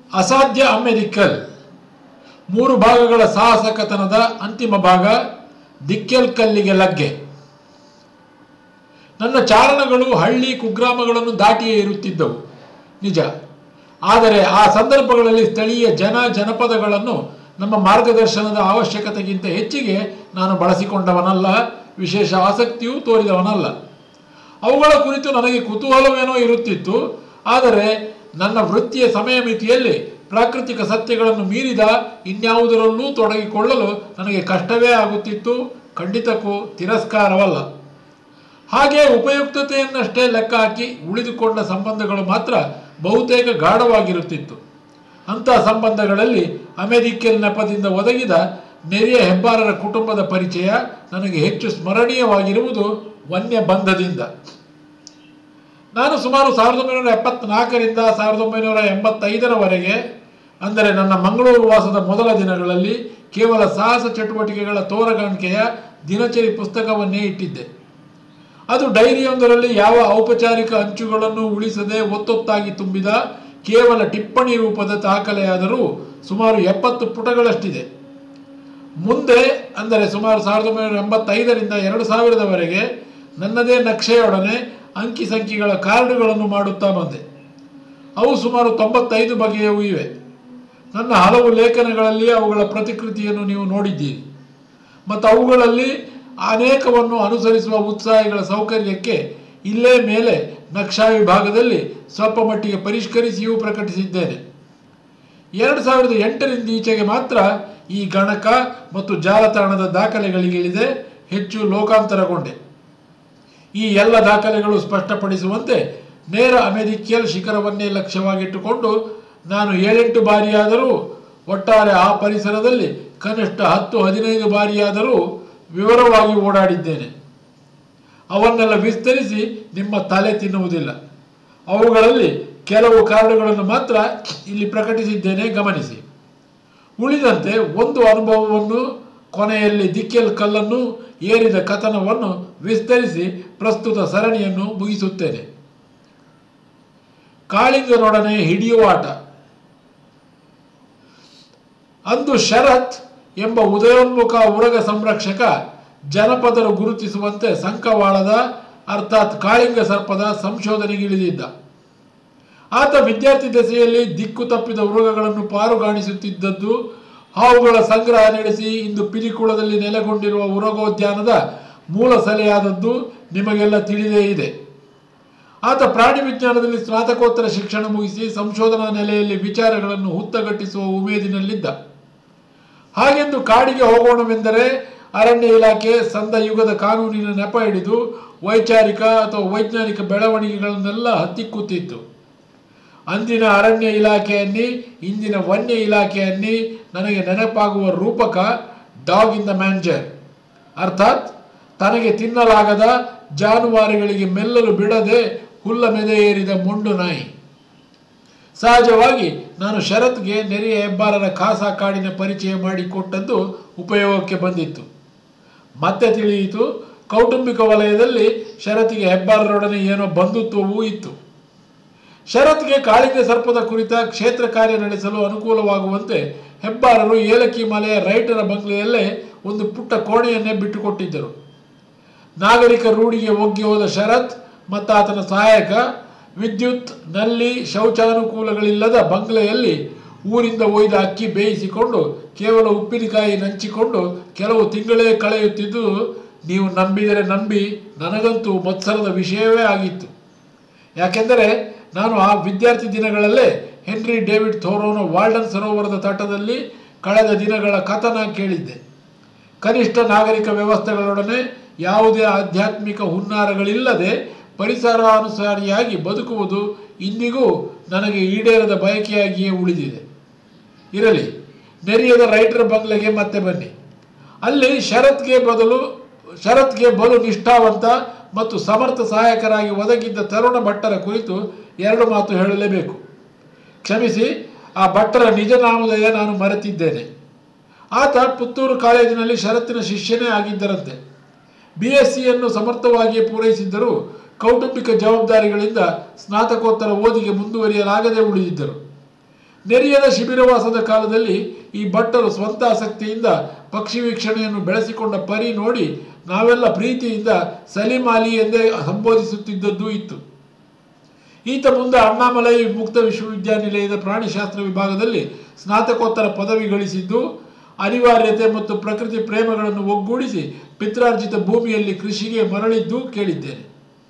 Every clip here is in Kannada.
ಅಸಾಧ್ಯ ಅಮೆರಿಕಲ್ ಮೂರು ಭಾಗಗಳ ಸಾಹಸ ಕಥನದ ಅಂತಿಮ ಭಾಗ ದಿಕ್ಕೆಲ್ ಕಲ್ಲಿಗೆ ಲಗ್ಗೆ ನನ್ನ ಚಾರಣಗಳು ಹಳ್ಳಿ ಕುಗ್ರಾಮಗಳನ್ನು ದಾಟಿಯೇ ಇರುತ್ತಿದ್ದವು ನಿಜ ಆದರೆ ಆ ಸಂದರ್ಭಗಳಲ್ಲಿ ಸ್ಥಳೀಯ ಜನ ಜನಪದಗಳನ್ನು ನಮ್ಮ ಮಾರ್ಗದರ್ಶನದ ಅವಶ್ಯಕತೆಗಿಂತ ಹೆಚ್ಚಿಗೆ ನಾನು ಬಳಸಿಕೊಂಡವನಲ್ಲ ವಿಶೇಷ ಆಸಕ್ತಿಯೂ ತೋರಿದವನಲ್ಲ ಅವುಗಳ ಕುರಿತು ನನಗೆ ಕುತೂಹಲವೇನೋ ಇರುತ್ತಿತ್ತು ಆದರೆ ನನ್ನ ವೃತ್ತಿಯ ಸಮಯ ಮಿತಿಯಲ್ಲಿ ಪ್ರಾಕೃತಿಕ ಸತ್ಯಗಳನ್ನು ಮೀರಿದ ಇನ್ಯಾವುದರಲ್ಲೂ ತೊಡಗಿಕೊಳ್ಳಲು ನನಗೆ ಕಷ್ಟವೇ ಆಗುತ್ತಿತ್ತು ಖಂಡಿತಕ್ಕೂ ತಿರಸ್ಕಾರವಲ್ಲ ಹಾಗೆ ಉಪಯುಕ್ತತೆಯನ್ನಷ್ಟೇ ಲೆಕ್ಕ ಹಾಕಿ ಉಳಿದುಕೊಂಡ ಸಂಬಂಧಗಳು ಮಾತ್ರ ಬಹುತೇಕ ಗಾಢವಾಗಿರುತ್ತಿತ್ತು ಅಂಥ ಸಂಬಂಧಗಳಲ್ಲಿ ಅಮೆರಿಕಲ್ ನೆಪದಿಂದ ಒದಗಿದ ನೆರೆಯ ಹೆಬ್ಬಾರರ ಕುಟುಂಬದ ಪರಿಚಯ ನನಗೆ ಹೆಚ್ಚು ಸ್ಮರಣೀಯವಾಗಿರುವುದು ವನ್ಯ ಬಂಧದಿಂದ ನಾನು ಸುಮಾರು ಸಾವಿರದ ಒಂಬೈನೂರ ಎಪ್ಪತ್ನಾಲ್ಕರಿಂದ ಸಾವಿರದ ಒಂಬೈನೂರ ಎಂಬತ್ತೈದರವರೆಗೆ ಅಂದರೆ ನನ್ನ ಮಂಗಳೂರು ವಾಸದ ಮೊದಲ ದಿನಗಳಲ್ಲಿ ಕೇವಲ ಸಾಹಸ ಚಟುವಟಿಕೆಗಳ ತೋರಗಾಣಿಕೆಯ ದಿನಚರಿ ಪುಸ್ತಕವನ್ನೇ ಇಟ್ಟಿದ್ದೆ ಅದು ಡೈರಿಯೊಂದರಲ್ಲಿ ಯಾವ ಔಪಚಾರಿಕ ಅಂಚುಗಳನ್ನು ಉಳಿಸದೆ ಒತ್ತೊತ್ತಾಗಿ ತುಂಬಿದ ಕೇವಲ ಟಿಪ್ಪಣಿ ರೂಪದ ದಾಖಲೆಯಾದರೂ ಸುಮಾರು ಎಪ್ಪತ್ತು ಪುಟಗಳಷ್ಟಿದೆ ಮುಂದೆ ಅಂದರೆ ಸುಮಾರು ಸಾವಿರದ ಒಂಬೈನೂರ ಎಂಬತ್ತೈದರಿಂದ ಎರಡು ಸಾವಿರದವರೆಗೆ ನನ್ನದೇ ನಕ್ಷೆಯೊಡನೆ ಅಂಕಿ ಸಂಖ್ಯೆಗಳ ಕಾರ್ಡುಗಳನ್ನು ಮಾಡುತ್ತಾ ಬಂದೆ ಅವು ಸುಮಾರು ತೊಂಬತ್ತೈದು ಬಗೆಯವು ಇವೆ ನನ್ನ ಹಲವು ಲೇಖನಗಳಲ್ಲಿ ಅವುಗಳ ಪ್ರತಿಕೃತಿಯನ್ನು ನೀವು ನೋಡಿದ್ದೀರಿ ಮತ್ತು ಅವುಗಳಲ್ಲಿ ಅನೇಕವನ್ನು ಅನುಸರಿಸುವ ಉತ್ಸಾಹಿಗಳ ಸೌಕರ್ಯಕ್ಕೆ ಇಲ್ಲೇ ಮೇಲೆ ನಕ್ಷಾ ವಿಭಾಗದಲ್ಲಿ ಸ್ವಲ್ಪ ಮಟ್ಟಿಗೆ ಪರಿಷ್ಕರಿಸಿಯೂ ಪ್ರಕಟಿಸಿದ್ದೇನೆ ಎರಡು ಸಾವಿರದ ಎಂಟರಿಂದ ಈಚೆಗೆ ಮಾತ್ರ ಈ ಗಣಕ ಮತ್ತು ಜಾಲತಾಣದ ದಾಖಲೆಗಳಿಗಿಳಿದೆ ಹೆಚ್ಚು ಲೋಕಾಂತರಗೊಂಡೆ ಈ ಎಲ್ಲ ದಾಖಲೆಗಳು ಸ್ಪಷ್ಟಪಡಿಸುವಂತೆ ನೇರ ಅಮೆರಿಕಿಯಲ್ ಶಿಖರವನ್ನೇ ಲಕ್ಷ್ಯವಾಗಿಟ್ಟುಕೊಂಡು ನಾನು ಏಳೆಂಟು ಬಾರಿಯಾದರೂ ಒಟ್ಟಾರೆ ಆ ಪರಿಸರದಲ್ಲಿ ಕನಿಷ್ಠ ಹತ್ತು ಹದಿನೈದು ಬಾರಿಯಾದರೂ ವಿವರವಾಗಿ ಓಡಾಡಿದ್ದೇನೆ ಅವನ್ನೆಲ್ಲ ವಿಸ್ತರಿಸಿ ನಿಮ್ಮ ತಲೆ ತಿನ್ನುವುದಿಲ್ಲ ಅವುಗಳಲ್ಲಿ ಕೆಲವು ಕಾರಣಗಳನ್ನು ಮಾತ್ರ ಇಲ್ಲಿ ಪ್ರಕಟಿಸಿದ್ದೇನೆ ಗಮನಿಸಿ ಉಳಿದಂತೆ ಒಂದು ಅನುಭವವನ್ನು ಕೊನೆಯಲ್ಲಿ ದಿಕ್ಕೆಲ್ ಕಲ್ಲನ್ನು ಏರಿದ ಕಥನವನ್ನು ವಿಸ್ತರಿಸಿ ಪ್ರಸ್ತುತ ಸರಣಿಯನ್ನು ಮುಗಿಸುತ್ತೇನೆ ಕಾಳಿಂಗನೊಡನೆ ಹಿಡಿಯುವ ಆಟ ಅಂದು ಶರತ್ ಎಂಬ ಉದಯೋನ್ಮುಖ ಉರಗ ಸಂರಕ್ಷಕ ಜನಪದರು ಗುರುತಿಸುವಂತೆ ಸಂಕವಾಳದ ಅರ್ಥಾತ್ ಕಾಳಿಂಗ ಸರ್ಪದ ಸಂಶೋಧನೆಗಿಳಿದಿದ್ದ ಆತ ವಿದ್ಯಾರ್ಥಿ ದಶೆಯಲ್ಲಿ ದಿಕ್ಕು ತಪ್ಪಿದ ಉರುಗಗಳನ್ನು ಪಾರುಗಾಣಿಸುತ್ತಿದ್ದದ್ದು ಹಾವುಗಳ ಸಂಗ್ರಹ ನಡೆಸಿ ಇಂದು ಪಿಲಿಕುಳದಲ್ಲಿ ನೆಲೆಗೊಂಡಿರುವ ಉರಗೋದ್ಯಾನದ ಮೂಲ ಸೆಲೆಯಾದದ್ದು ನಿಮಗೆಲ್ಲ ತಿಳಿದೇ ಇದೆ ಆತ ಪ್ರಾಣಿ ವಿಜ್ಞಾನದಲ್ಲಿ ಸ್ನಾತಕೋತ್ತರ ಶಿಕ್ಷಣ ಮುಗಿಸಿ ಸಂಶೋಧನಾ ನೆಲೆಯಲ್ಲಿ ವಿಚಾರಗಳನ್ನು ಹುತ್ತಗಟ್ಟಿಸುವ ಉಮೇದಿನಲ್ಲಿದ್ದ ಹಾಗೆಂದು ಕಾಡಿಗೆ ಹೋಗೋಣವೆಂದರೆ ಅರಣ್ಯ ಇಲಾಖೆ ಸಂದ ಯುಗದ ಕಾನೂನಿನ ನೆಪ ಹಿಡಿದು ವೈಚಾರಿಕ ಅಥವಾ ವೈಜ್ಞಾನಿಕ ಬೆಳವಣಿಗೆಗಳನ್ನೆಲ್ಲ ಹತ್ತಿಕ್ಕುತ್ತಿತ್ತು ಅಂದಿನ ಅರಣ್ಯ ಇಲಾಖೆಯನ್ನಿ ಇಂದಿನ ವನ್ಯ ಇಲಾಖೆಯನ್ನಿ ನನಗೆ ನೆನಪಾಗುವ ರೂಪಕ ಡಾಗ್ ಇನ್ ದ ಮ್ಯಾಂಜರ್ ಅರ್ಥಾತ್ ತನಗೆ ತಿನ್ನಲಾಗದ ಜಾನುವಾರುಗಳಿಗೆ ಮೆಲ್ಲಲು ಬಿಡದೆ ಹುಲ್ಲ ಮೆದೆ ಏರಿದ ಮೊಂಡು ನಾಯಿ ಸಹಜವಾಗಿ ನಾನು ಶರತ್ಗೆ ನೆರೆಯ ಹೆಬ್ಬಾರರ ಖಾಸಾ ಕಾಡಿನ ಪರಿಚಯ ಮಾಡಿಕೊಟ್ಟದ್ದು ಉಪಯೋಗಕ್ಕೆ ಬಂದಿತ್ತು ಮತ್ತೆ ತಿಳಿಯಿತು ಕೌಟುಂಬಿಕ ವಲಯದಲ್ಲಿ ಶರತ್ಗೆ ಹೆಬ್ಬಾರರೊಡನೆ ಏನೋ ಬಂಧುತ್ವವೂ ಇತ್ತು ಶರತ್ಗೆ ಕಾಳಿಂಗ ಸರ್ಪದ ಕುರಿತ ಕ್ಷೇತ್ರ ಕಾರ್ಯ ನಡೆಸಲು ಅನುಕೂಲವಾಗುವಂತೆ ಹೆಬ್ಬಾರರು ಏಲಕ್ಕಿ ಮಲೆಯ ರೈಟರ ಬಂಗ್ಲೆಯಲ್ಲೇ ಒಂದು ಪುಟ್ಟ ಕೋಣೆಯನ್ನೇ ಬಿಟ್ಟುಕೊಟ್ಟಿದ್ದರು ನಾಗರಿಕ ರೂಢಿಗೆ ಒಗ್ಗಿ ಹೋದ ಶರತ್ ಮತ್ತು ಆತನ ಸಹಾಯಕ ವಿದ್ಯುತ್ ನಲ್ಲಿ ಶೌಚಾನುಕೂಲಗಳಿಲ್ಲದ ಬಂಗ್ಲೆಯಲ್ಲಿ ಊರಿಂದ ಒಯ್ದ ಅಕ್ಕಿ ಬೇಯಿಸಿಕೊಂಡು ಕೇವಲ ಉಪ್ಪಿನಕಾಯಿ ನಂಚಿಕೊಂಡು ಕೆಲವು ತಿಂಗಳೇ ಕಳೆಯುತ್ತಿದ್ದು ನೀವು ನಂಬಿದರೆ ನಂಬಿ ನನಗಂತೂ ಮತ್ಸರದ ವಿಷಯವೇ ಆಗಿತ್ತು ಯಾಕೆಂದರೆ ನಾನು ಆ ವಿದ್ಯಾರ್ಥಿ ದಿನಗಳಲ್ಲೇ ಹೆನ್ರಿ ಡೇವಿಡ್ ಥೋರೋನ ವಾಲ್ಡನ್ ಸರೋವರದ ತಟದಲ್ಲಿ ಕಳೆದ ದಿನಗಳ ಕಥನ ಕೇಳಿದ್ದೆ ಕನಿಷ್ಠ ನಾಗರಿಕ ವ್ಯವಸ್ಥೆಗಳೊಡನೆ ಯಾವುದೇ ಆಧ್ಯಾತ್ಮಿಕ ಹುನ್ನಾರಗಳಿಲ್ಲದೆ ಪರಿಸರಾನುಸಾರಿಯಾಗಿ ಬದುಕುವುದು ಇಂದಿಗೂ ನನಗೆ ಈಡೇರದ ಬಯಕೆಯಾಗಿಯೇ ಉಳಿದಿದೆ ಇರಲಿ ನೆರೆಯದ ರೈಟರ್ ಬಂಗ್ಲೆಗೆ ಮತ್ತೆ ಬನ್ನಿ ಅಲ್ಲಿ ಶರತ್ಗೆ ಬದಲು ಶರತ್ಗೆ ಬಲು ನಿಷ್ಠಾವಂತ ಮತ್ತು ಸಮರ್ಥ ಸಹಾಯಕರಾಗಿ ಒದಗಿದ್ದ ತರುಣ ಭಟ್ಟರ ಕುರಿತು ಎರಡು ಮಾತು ಹೇಳಲೇಬೇಕು ಕ್ಷಮಿಸಿ ಆ ಭಟ್ಟರ ನಿಜ ನಾಮಧೇಯ ನಾನು ಮರೆತಿದ್ದೇನೆ ಆತ ಪುತ್ತೂರು ಕಾಲೇಜಿನಲ್ಲಿ ಷರತ್ತಿನ ಶಿಷ್ಯನೇ ಆಗಿದ್ದರಂತೆ ಬಿ ಎಸ್ ಸಿಯನ್ನು ಸಮರ್ಥವಾಗಿ ಪೂರೈಸಿದ್ದರೂ ಕೌಟುಂಬಿಕ ಜವಾಬ್ದಾರಿಗಳಿಂದ ಸ್ನಾತಕೋತ್ತರ ಓದಿಗೆ ಮುಂದುವರಿಯಲಾಗದೆ ಉಳಿದಿದ್ದರು ನೆರಿಯದ ಶಿಬಿರವಾಸದ ಕಾಲದಲ್ಲಿ ಈ ಭಟ್ಟರು ಸ್ವಂತ ಆಸಕ್ತಿಯಿಂದ ಪಕ್ಷಿ ವೀಕ್ಷಣೆಯನ್ನು ಬೆಳೆಸಿಕೊಂಡ ಪರಿ ನೋಡಿ ನಾವೆಲ್ಲ ಪ್ರೀತಿಯಿಂದ ಸಲೀಮಾಲಿ ಎಂದೇ ಸಂಬೋಧಿಸುತ್ತಿದ್ದದ್ದೂ ಇತ್ತು ಈತ ಮುಂದೆ ಅಣ್ಣಾಮಲೈ ಮುಕ್ತ ವಿಶ್ವವಿದ್ಯಾನಿಲಯದ ಪ್ರಾಣಿಶಾಸ್ತ್ರ ವಿಭಾಗದಲ್ಲಿ ಸ್ನಾತಕೋತ್ತರ ಪದವಿ ಗಳಿಸಿದ್ದು ಅನಿವಾರ್ಯತೆ ಮತ್ತು ಪ್ರಕೃತಿ ಪ್ರೇಮಗಳನ್ನು ಒಗ್ಗೂಡಿಸಿ ಪಿತ್ರಾರ್ಜಿತ ಭೂಮಿಯಲ್ಲಿ ಕೃಷಿಗೆ ಮರಳಿದ್ದು ಕೇಳಿದ್ದೇನೆ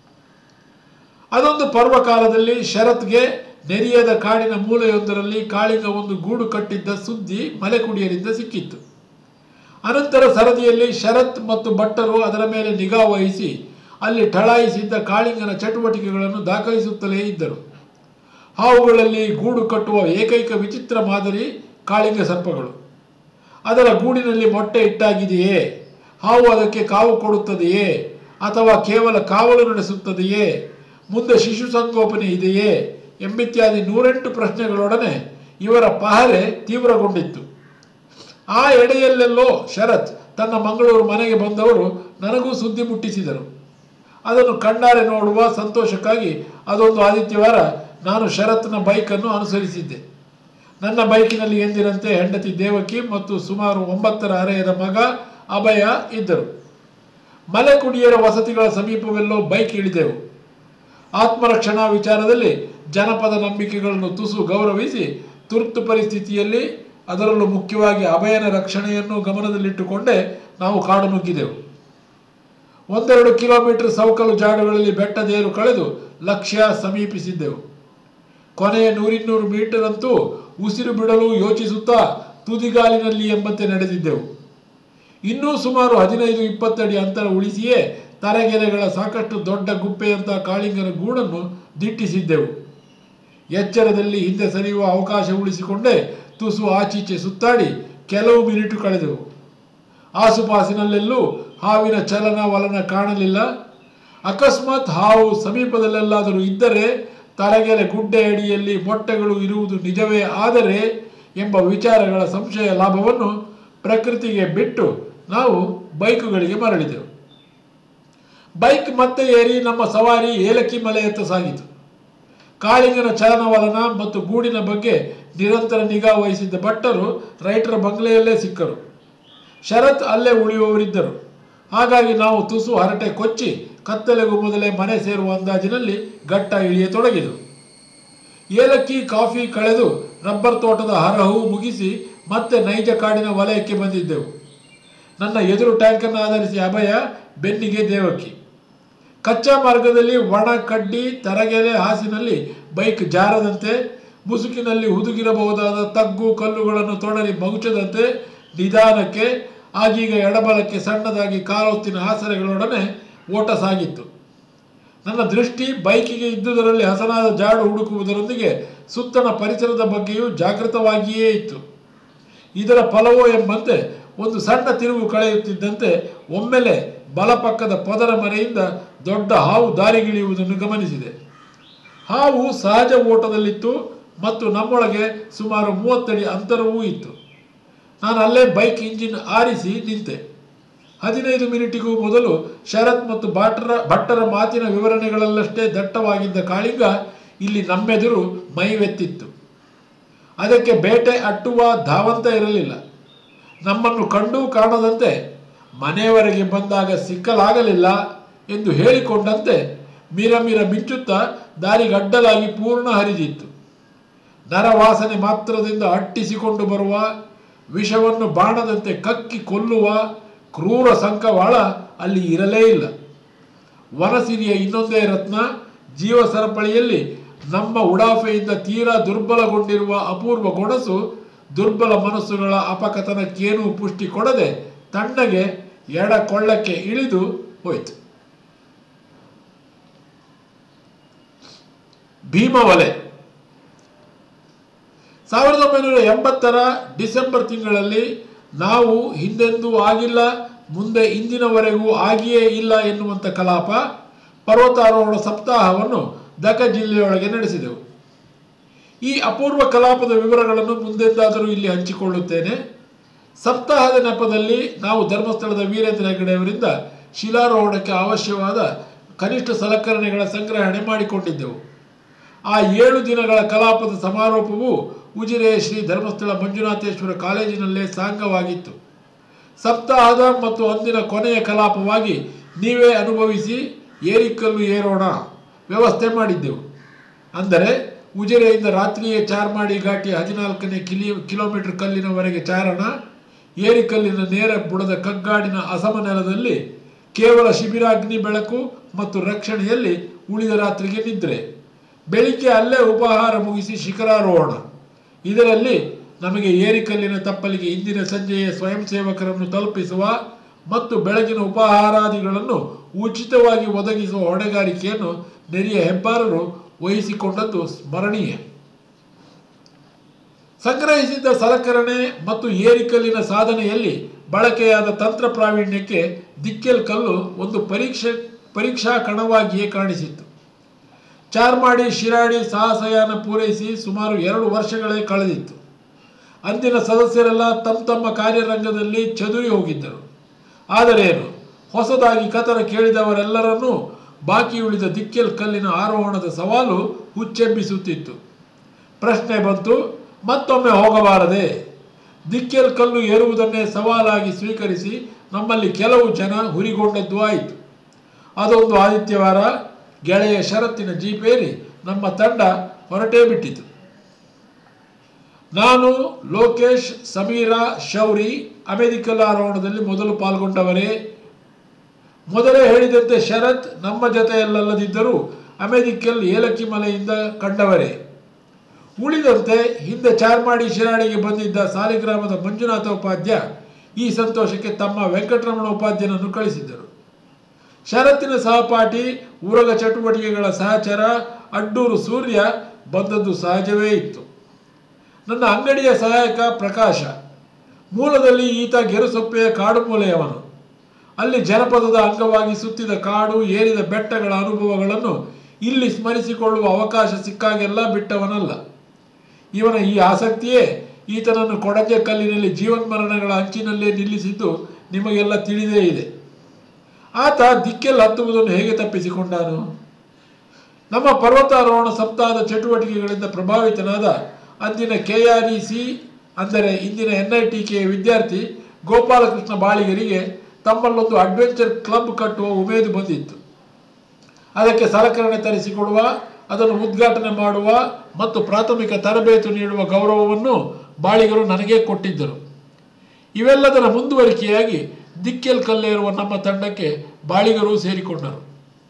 ಅದೊಂದು ಪರ್ವಕಾಲದಲ್ಲಿ ಶರತ್ಗೆ ನೆರಿಯದ ಕಾಡಿನ ಮೂಲೆಯೊಂದರಲ್ಲಿ ಕಾಳಿಂಗ ಒಂದು ಗೂಡು ಕಟ್ಟಿದ್ದ ಸುದ್ದಿ ಮಲೆಕುಡಿಯರಿಂದ ಸಿಕ್ಕಿತ್ತು ಅನಂತರ ಸರದಿಯಲ್ಲಿ ಶರತ್ ಮತ್ತು ಭಟ್ಟರು ಅದರ ಮೇಲೆ ನಿಗಾ ವಹಿಸಿ ಅಲ್ಲಿ ಠಳಾಯಿಸಿದ್ದ ಕಾಳಿಂಗನ ಚಟುವಟಿಕೆಗಳನ್ನು ದಾಖಲಿಸುತ್ತಲೇ ಇದ್ದರು ಹಾವುಗಳಲ್ಲಿ ಗೂಡು ಕಟ್ಟುವ ಏಕೈಕ ವಿಚಿತ್ರ ಮಾದರಿ ಕಾಳಿಂಗ ಸರ್ಪಗಳು ಅದರ ಗೂಡಿನಲ್ಲಿ ಮೊಟ್ಟೆ ಇಟ್ಟಾಗಿದೆಯೇ ಹಾವು ಅದಕ್ಕೆ ಕಾವು ಕೊಡುತ್ತದೆಯೇ ಅಥವಾ ಕೇವಲ ಕಾವಲು ನಡೆಸುತ್ತದೆಯೇ ಮುಂದೆ ಶಿಶು ಸಂಗೋಪನೆ ಇದೆಯೇ ಎಂಬಿತ್ಯಾದಿ ನೂರೆಂಟು ಪ್ರಶ್ನೆಗಳೊಡನೆ ಇವರ ಪಹರೆ ತೀವ್ರಗೊಂಡಿತ್ತು ಆ ಎಡೆಯಲ್ಲೆಲ್ಲೋ ಶರತ್ ತನ್ನ ಮಂಗಳೂರು ಮನೆಗೆ ಬಂದವರು ನನಗೂ ಸುದ್ದಿ ಮುಟ್ಟಿಸಿದರು ಅದನ್ನು ಕಣ್ಣಾರೆ ನೋಡುವ ಸಂತೋಷಕ್ಕಾಗಿ ಅದೊಂದು ಆದಿತ್ಯವಾರ ನಾನು ಶರತ್ನ ಬೈಕನ್ನು ಅನುಸರಿಸಿದ್ದೆ ನನ್ನ ಬೈಕಿನಲ್ಲಿ ಎಂದಿನಂತೆ ಹೆಂಡತಿ ದೇವಕಿ ಮತ್ತು ಸುಮಾರು ಒಂಬತ್ತರ ಹರೆಯದ ಮಗ ಅಭಯ ಇದ್ದರು ಮಲೆಕುಡಿಯರ ವಸತಿಗಳ ಸಮೀಪವೆಲ್ಲೋ ಬೈಕ್ ಇಳಿದೆವು ಆತ್ಮರಕ್ಷಣಾ ವಿಚಾರದಲ್ಲಿ ಜನಪದ ನಂಬಿಕೆಗಳನ್ನು ತುಸು ಗೌರವಿಸಿ ತುರ್ತು ಪರಿಸ್ಥಿತಿಯಲ್ಲಿ ಅದರಲ್ಲೂ ಮುಖ್ಯವಾಗಿ ಅಭಯನ ರಕ್ಷಣೆಯನ್ನು ಗಮನದಲ್ಲಿಟ್ಟುಕೊಂಡೇ ನಾವು ಕಾಡು ನುಗ್ಗಿದೆವು ಒಂದೆರಡು ಕಿಲೋಮೀಟರ್ ಸೌಕಲು ಜಾಡುಗಳಲ್ಲಿ ಬೆಟ್ಟದೇರು ಕಳೆದು ಲಕ್ಷ್ಯ ಸಮೀಪಿಸಿದ್ದೆವು ಕೊನೆಯ ನೂರಿನ್ನೂರು ಮೀಟರ್ ಅಂತೂ ಉಸಿರು ಬಿಡಲು ಯೋಚಿಸುತ್ತಾ ತುದಿಗಾಲಿನಲ್ಲಿ ಎಂಬಂತೆ ನಡೆದಿದ್ದೆವು ಇನ್ನೂ ಸುಮಾರು ಹದಿನೈದು ಇಪ್ಪತ್ತಡಿ ಅಂತರ ಉಳಿಸಿಯೇ ತರೆಗೆರೆಗಳ ಸಾಕಷ್ಟು ದೊಡ್ಡ ಗುಪ್ಪೆಯಂಥ ಕಾಳಿಂಗನ ಗೂಡನ್ನು ದಿಟ್ಟಿಸಿದ್ದೆವು ಎಚ್ಚರದಲ್ಲಿ ಹಿಂದೆ ಸರಿಯುವ ಅವಕಾಶ ಉಳಿಸಿಕೊಂಡೇ ತುಸು ಆಚೀಚೆ ಸುತ್ತಾಡಿ ಕೆಲವು ಮಿನಿಟು ಕಳೆದೆವು ಆಸುಪಾಸಿನಲ್ಲೆಲ್ಲೂ ಹಾವಿನ ಚಲನ ವಲನ ಕಾಣಲಿಲ್ಲ ಅಕಸ್ಮಾತ್ ಹಾವು ಸಮೀಪದಲ್ಲೆಲ್ಲಾದರೂ ಇದ್ದರೆ ತಲೆಗೆಲೆ ಗುಡ್ಡೆ ಅಡಿಯಲ್ಲಿ ಮೊಟ್ಟೆಗಳು ಇರುವುದು ನಿಜವೇ ಆದರೆ ಎಂಬ ವಿಚಾರಗಳ ಸಂಶಯ ಲಾಭವನ್ನು ಪ್ರಕೃತಿಗೆ ಬಿಟ್ಟು ನಾವು ಬೈಕುಗಳಿಗೆ ಮರಳಿದೆವು ಬೈಕ್ ಮತ್ತೆ ಏರಿ ನಮ್ಮ ಸವಾರಿ ಏಲಕ್ಕಿ ಮಲೆಯತ್ತ ಸಾಗಿತು ಕಾಳಿಂಗನ ಚಲನವಲನ ಮತ್ತು ಗೂಡಿನ ಬಗ್ಗೆ ನಿರಂತರ ನಿಗಾ ವಹಿಸಿದ್ದ ಭಟ್ಟರು ರೈಟರ ಬಂಗ್ಲೆಯಲ್ಲೇ ಸಿಕ್ಕರು ಶರತ್ ಅಲ್ಲೇ ಉಳಿಯುವವರಿದ್ದರು ಹಾಗಾಗಿ ನಾವು ತುಸು ಹರಟೆ ಕೊಚ್ಚಿ ಕತ್ತಲೆಗೂ ಮೊದಲೇ ಮನೆ ಸೇರುವ ಅಂದಾಜಿನಲ್ಲಿ ಗಟ್ಟ ಇಳಿಯತೊಡಗಿದೆವು ಏಲಕ್ಕಿ ಕಾಫಿ ಕಳೆದು ರಬ್ಬರ್ ತೋಟದ ಹರಹು ಮುಗಿಸಿ ಮತ್ತೆ ನೈಜ ಕಾಡಿನ ವಲಯಕ್ಕೆ ಬಂದಿದ್ದೆವು ನನ್ನ ಎದುರು ಟ್ಯಾಂಕನ್ನು ಆಧರಿಸಿ ಅಭಯ ಬೆನ್ನಿಗೆ ದೇವಕಿ ಕಚ್ಚಾ ಮಾರ್ಗದಲ್ಲಿ ಒಣ ಕಡ್ಡಿ ತರಗೆಲೆ ಹಾಸಿನಲ್ಲಿ ಬೈಕ್ ಜಾರದಂತೆ ಮುಸುಕಿನಲ್ಲಿ ಹುದುಗಿರಬಹುದಾದ ತಗ್ಗು ಕಲ್ಲುಗಳನ್ನು ತೊಡರಿ ಮಗುಚದಂತೆ ನಿಧಾನಕ್ಕೆ ಆಗೀಗ ಎಡಬಲಕ್ಕೆ ಸಣ್ಣದಾಗಿ ಕಾಲೊತ್ತಿನ ಆಸರೆಗಳೊಡನೆ ಓಟ ಸಾಗಿತ್ತು ನನ್ನ ದೃಷ್ಟಿ ಬೈಕಿಗೆ ಇದ್ದುದರಲ್ಲಿ ಹಸನಾದ ಜಾಡು ಹುಡುಕುವುದರೊಂದಿಗೆ ಸುತ್ತಣ ಪರಿಸರದ ಬಗ್ಗೆಯೂ ಜಾಗೃತವಾಗಿಯೇ ಇತ್ತು ಇದರ ಫಲವೋ ಎಂಬಂತೆ ಒಂದು ಸಣ್ಣ ತಿರುವು ಕಳೆಯುತ್ತಿದ್ದಂತೆ ಒಮ್ಮೆಲೆ ಬಲಪಕ್ಕದ ಪದರ ಮರೆಯಿಂದ ದೊಡ್ಡ ಹಾವು ದಾರಿಗಿಳಿಯುವುದನ್ನು ಗಮನಿಸಿದೆ ಹಾವು ಸಹಜ ಓಟದಲ್ಲಿತ್ತು ಮತ್ತು ನಮ್ಮೊಳಗೆ ಸುಮಾರು ಮೂವತ್ತಡಿ ಅಂತರವೂ ಇತ್ತು ನಾನು ಅಲ್ಲೇ ಬೈಕ್ ಇಂಜಿನ್ ಆರಿಸಿ ನಿಂತೆ ಹದಿನೈದು ಮಿನಿಟಿಗೂ ಮೊದಲು ಶರತ್ ಮತ್ತು ಬಾಟರ ಭಟ್ಟರ ಮಾತಿನ ವಿವರಣೆಗಳಲ್ಲಷ್ಟೇ ದಟ್ಟವಾಗಿದ್ದ ಕಾಳಿಂಗ ಇಲ್ಲಿ ನಮ್ಮೆದುರು ಮೈವೆತ್ತಿತ್ತು ಅದಕ್ಕೆ ಬೇಟೆ ಅಟ್ಟುವ ಧಾವಂತ ಇರಲಿಲ್ಲ ನಮ್ಮನ್ನು ಕಂಡೂ ಕಾಣದಂತೆ ಮನೆಯವರೆಗೆ ಬಂದಾಗ ಸಿಕ್ಕಲಾಗಲಿಲ್ಲ ಎಂದು ಹೇಳಿಕೊಂಡಂತೆ ಮಿರ ಮಿರ ಮಿಂಚುತ್ತಾ ದಾರಿಗಡ್ಡಲಾಗಿ ಪೂರ್ಣ ಹರಿದಿತ್ತು ನರವಾಸನೆ ಮಾತ್ರದಿಂದ ಅಟ್ಟಿಸಿಕೊಂಡು ಬರುವ ವಿಷವನ್ನು ಬಾಣದಂತೆ ಕಕ್ಕಿ ಕೊಲ್ಲುವ ಕ್ರೂರ ಸಂಕವಾಳ ಅಲ್ಲಿ ಇರಲೇ ಇಲ್ಲ ವನಸಿರಿಯ ಇನ್ನೊಂದೇ ರತ್ನ ಜೀವ ಸರಪಳಿಯಲ್ಲಿ ನಮ್ಮ ಉಡಾಫೆಯಿಂದ ತೀರಾ ದುರ್ಬಲಗೊಂಡಿರುವ ಅಪೂರ್ವ ಗೊಣಸು ದುರ್ಬಲ ಮನಸ್ಸುಗಳ ಅಪಕಥನಕ್ಕೇನೂ ಪುಷ್ಟಿ ಕೊಡದೆ ತಣ್ಣಗೆ ಎಡ ಕೊಳ್ಳಕ್ಕೆ ಇಳಿದು ಹೋಯಿತು ಭೀಮವಲೆ ಸಾವಿರದ ಒಂಬೈನೂರ ಎಂಬತ್ತರ ಡಿಸೆಂಬರ್ ತಿಂಗಳಲ್ಲಿ ನಾವು ಹಿಂದೆಂದೂ ಆಗಿಲ್ಲ ಮುಂದೆ ಇಂದಿನವರೆಗೂ ಆಗಿಯೇ ಇಲ್ಲ ಎನ್ನುವಂಥ ಕಲಾಪ ಪರ್ವತಾರೋಹಣ ಸಪ್ತಾಹವನ್ನು ದಕ ಜಿಲ್ಲೆಯೊಳಗೆ ನಡೆಸಿದೆವು ಈ ಅಪೂರ್ವ ಕಲಾಪದ ವಿವರಗಳನ್ನು ಮುಂದೆಂದಾದರೂ ಇಲ್ಲಿ ಹಂಚಿಕೊಳ್ಳುತ್ತೇನೆ ಸಪ್ತಾಹದ ನೆಪದಲ್ಲಿ ನಾವು ಧರ್ಮಸ್ಥಳದ ವೀರೇಂದ್ರ ಹೆಗಡೆಯವರಿಂದ ಶಿಲಾರೋಹಣಕ್ಕೆ ಅವಶ್ಯವಾದ ಕನಿಷ್ಠ ಸಲಕರಣೆಗಳ ಸಂಗ್ರಹಣೆ ಮಾಡಿಕೊಂಡಿದ್ದೆವು ಆ ಏಳು ದಿನಗಳ ಕಲಾಪದ ಸಮಾರೋಪವು ಉಜಿರೆ ಶ್ರೀ ಧರ್ಮಸ್ಥಳ ಮಂಜುನಾಥೇಶ್ವರ ಕಾಲೇಜಿನಲ್ಲೇ ಸಾಂಗವಾಗಿತ್ತು ಸಪ್ತಾಹದ ಮತ್ತು ಅಂದಿನ ಕೊನೆಯ ಕಲಾಪವಾಗಿ ನೀವೇ ಅನುಭವಿಸಿ ಏರಿಕಲ್ಲು ಏರೋಣ ವ್ಯವಸ್ಥೆ ಮಾಡಿದ್ದೆವು ಅಂದರೆ ಉಜಿರೆಯಿಂದ ರಾತ್ರಿಯೇ ಚಾರ್ಮಾಡಿ ಘಾಟಿ ಹದಿನಾಲ್ಕನೇ ಕಿಲಿ ಕಿಲೋಮೀಟರ್ ಕಲ್ಲಿನವರೆಗೆ ಚಾರಣ ಏರಿಕಲ್ಲಿನ ನೇರ ಬುಡದ ಕಗ್ಗಾಡಿನ ಅಸಮ ನೆಲದಲ್ಲಿ ಕೇವಲ ಶಿಬಿರಾಗ್ನಿ ಬೆಳಕು ಮತ್ತು ರಕ್ಷಣೆಯಲ್ಲಿ ಉಳಿದ ರಾತ್ರಿಗೆ ನಿದ್ರೆ ಬೆಳಿಗ್ಗೆ ಅಲ್ಲೇ ಉಪಹಾರ ಮುಗಿಸಿ ಶಿಖರಾರೋಹಣ ಇದರಲ್ಲಿ ನಮಗೆ ಏರಿಕಲ್ಲಿನ ತಪ್ಪಲಿಗೆ ಇಂದಿನ ಸಂಜೆಯ ಸ್ವಯಂ ಸೇವಕರನ್ನು ತಲುಪಿಸುವ ಮತ್ತು ಬೆಳಗಿನ ಉಪಹಾರಾದಿಗಳನ್ನು ಉಚಿತವಾಗಿ ಒದಗಿಸುವ ಹೊಣೆಗಾರಿಕೆಯನ್ನು ನೆರೆಯ ಹೆಬ್ಬಾರರು ವಹಿಸಿಕೊಂಡದ್ದು ಸ್ಮರಣೀಯ ಸಂಗ್ರಹಿಸಿದ್ದ ಸಲಕರಣೆ ಮತ್ತು ಏರಿಕಲ್ಲಿನ ಸಾಧನೆಯಲ್ಲಿ ಬಳಕೆಯಾದ ತಂತ್ರ ಪ್ರಾವೀಣ್ಯಕ್ಕೆ ದಿಕ್ಕೆಲ್ ಕಲ್ಲು ಒಂದು ಪರೀಕ್ಷೆ ಪರೀಕ್ಷಾ ಕಣವಾಗಿಯೇ ಕಾಣಿಸಿತ್ತು ಚಾರ್ಮಾಡಿ ಶಿರಾಡಿ ಸಾಹಸಯಾನ ಪೂರೈಸಿ ಸುಮಾರು ಎರಡು ವರ್ಷಗಳೇ ಕಳೆದಿತ್ತು ಅಂದಿನ ಸದಸ್ಯರೆಲ್ಲ ತಮ್ಮ ತಮ್ಮ ಕಾರ್ಯರಂಗದಲ್ಲಿ ಚದುರಿ ಹೋಗಿದ್ದರು ಆದರೇನು ಹೊಸದಾಗಿ ಕಥನ ಕೇಳಿದವರೆಲ್ಲರನ್ನೂ ಬಾಕಿ ಉಳಿದ ದಿಕ್ಕೆಲ್ ಕಲ್ಲಿನ ಆರೋಹಣದ ಸವಾಲು ಹುಚ್ಚೆಬ್ಬಿಸುತ್ತಿತ್ತು ಪ್ರಶ್ನೆ ಬಂತು ಮತ್ತೊಮ್ಮೆ ಹೋಗಬಾರದೆ ದಿಕ್ಕೆಲ್ ಕಲ್ಲು ಏರುವುದನ್ನೇ ಸವಾಲಾಗಿ ಸ್ವೀಕರಿಸಿ ನಮ್ಮಲ್ಲಿ ಕೆಲವು ಜನ ಹುರಿಗೊಂಡದ್ದು ಆಯಿತು ಅದೊಂದು ಆದಿತ್ಯವಾರ ಗೆಳೆಯ ಷರತ್ತಿನ ಜೀಪೇರಿ ನಮ್ಮ ತಂಡ ಹೊರಟೇ ಬಿಟ್ಟಿತು ನಾನು ಲೋಕೇಶ್ ಸಮೀರಾ ಶೌರಿ ಅಮೆರಿಕಲ್ ಆರೋಹಣದಲ್ಲಿ ಮೊದಲು ಪಾಲ್ಗೊಂಡವರೇ ಮೊದಲೇ ಹೇಳಿದಂತೆ ಶರತ್ ನಮ್ಮ ಜೊತೆಯಲ್ಲಲ್ಲದಿದ್ದರೂ ಅಮೆರಿಕಲ್ ಏಲಕ್ಕಿ ಮಲೆಯಿಂದ ಕಂಡವರೇ ಉಳಿದಂತೆ ಹಿಂದೆ ಚಾರ್ಮಾಡಿ ಶಿರಾಡಿಗೆ ಬಂದಿದ್ದ ಸಾಲಿಗ್ರಾಮದ ಮಂಜುನಾಥ ಉಪಾಧ್ಯ ಈ ಸಂತೋಷಕ್ಕೆ ತಮ್ಮ ವೆಂಕಟರಮಣ ಉಪಾಧ್ಯನನ್ನು ಕಳಿಸಿದ್ದರು ಶರತ್ತಿನ ಸಹಪಾಠಿ ಊರಗ ಚಟುವಟಿಕೆಗಳ ಸಹಚರ ಅಡ್ಡೂರು ಸೂರ್ಯ ಬಂದದ್ದು ಸಹಜವೇ ಇತ್ತು ನನ್ನ ಅಂಗಡಿಯ ಸಹಾಯಕ ಪ್ರಕಾಶ ಮೂಲದಲ್ಲಿ ಈತ ಗೆರುಸೊಪ್ಪೆಯ ಕಾಡು ಮೂಲೆಯವನು ಅಲ್ಲಿ ಜನಪದದ ಅಂಗವಾಗಿ ಸುತ್ತಿದ ಕಾಡು ಏರಿದ ಬೆಟ್ಟಗಳ ಅನುಭವಗಳನ್ನು ಇಲ್ಲಿ ಸ್ಮರಿಸಿಕೊಳ್ಳುವ ಅವಕಾಶ ಸಿಕ್ಕಾಗೆಲ್ಲ ಬಿಟ್ಟವನಲ್ಲ ಇವನ ಈ ಆಸಕ್ತಿಯೇ ಈತನನ್ನು ಕೊಡಗೆ ಕಲ್ಲಿನಲ್ಲಿ ಜೀವನ್ಮರಣಗಳ ಅಂಚಿನಲ್ಲೇ ನಿಲ್ಲಿಸಿದ್ದು ನಿಮಗೆಲ್ಲ ತಿಳಿದೇ ಇದೆ ಆತ ದಿಕ್ಕೆಲ್ಲ ಹತ್ತುವುದನ್ನು ಹೇಗೆ ತಪ್ಪಿಸಿಕೊಂಡಾನು ನಮ್ಮ ಪರ್ವತಾರೋಹಣ ಸಪ್ತಾಹದ ಚಟುವಟಿಕೆಗಳಿಂದ ಪ್ರಭಾವಿತನಾದ ಅಂದಿನ ಕೆಆರ್ಇಸಿ ಅಂದರೆ ಇಂದಿನ ಎನ್ ಐ ಟಿ ಕೆ ವಿದ್ಯಾರ್ಥಿ ಗೋಪಾಲಕೃಷ್ಣ ಬಾಳಿಗರಿಗೆ ತಮ್ಮಲ್ಲೊಂದು ಅಡ್ವೆಂಚರ್ ಕ್ಲಬ್ ಕಟ್ಟುವ ಉಮೇದು ಬಂದಿತ್ತು ಅದಕ್ಕೆ ಸಲಕರಣೆ ತರಿಸಿಕೊಡುವ ಅದನ್ನು ಉದ್ಘಾಟನೆ ಮಾಡುವ ಮತ್ತು ಪ್ರಾಥಮಿಕ ತರಬೇತು ನೀಡುವ ಗೌರವವನ್ನು ಬಾಳಿಗರು ನನಗೇ ಕೊಟ್ಟಿದ್ದರು ಇವೆಲ್ಲದರ ಮುಂದುವರಿಕೆಯಾಗಿ ದಿಕ್ಕೆಲ್ ಕಲ್ಲೇರುವ ನಮ್ಮ ತಂಡಕ್ಕೆ ಬಾಳಿಗರು ಸೇರಿಕೊಂಡರು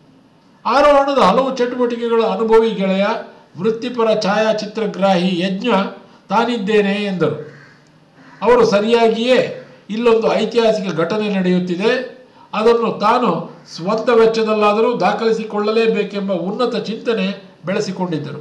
ಆರೋಹಣದ ಹಲವು ಚಟುವಟಿಕೆಗಳ ಅನುಭವಿ ಗೆಳೆಯ ವೃತ್ತಿಪರ ಛಾಯಾಚಿತ್ರಗ್ರಾಹಿ ಯಜ್ಞ ತಾನಿದ್ದೇನೆ ಎಂದರು ಅವರು ಸರಿಯಾಗಿಯೇ ಇಲ್ಲೊಂದು ಐತಿಹಾಸಿಕ ಘಟನೆ ನಡೆಯುತ್ತಿದೆ ಅದನ್ನು ತಾನು ಸ್ವಂತ ವೆಚ್ಚದಲ್ಲಾದರೂ ದಾಖಲಿಸಿಕೊಳ್ಳಲೇಬೇಕೆಂಬ ಉನ್ನತ ಚಿಂತನೆ ಬೆಳೆಸಿಕೊಂಡಿದ್ದರು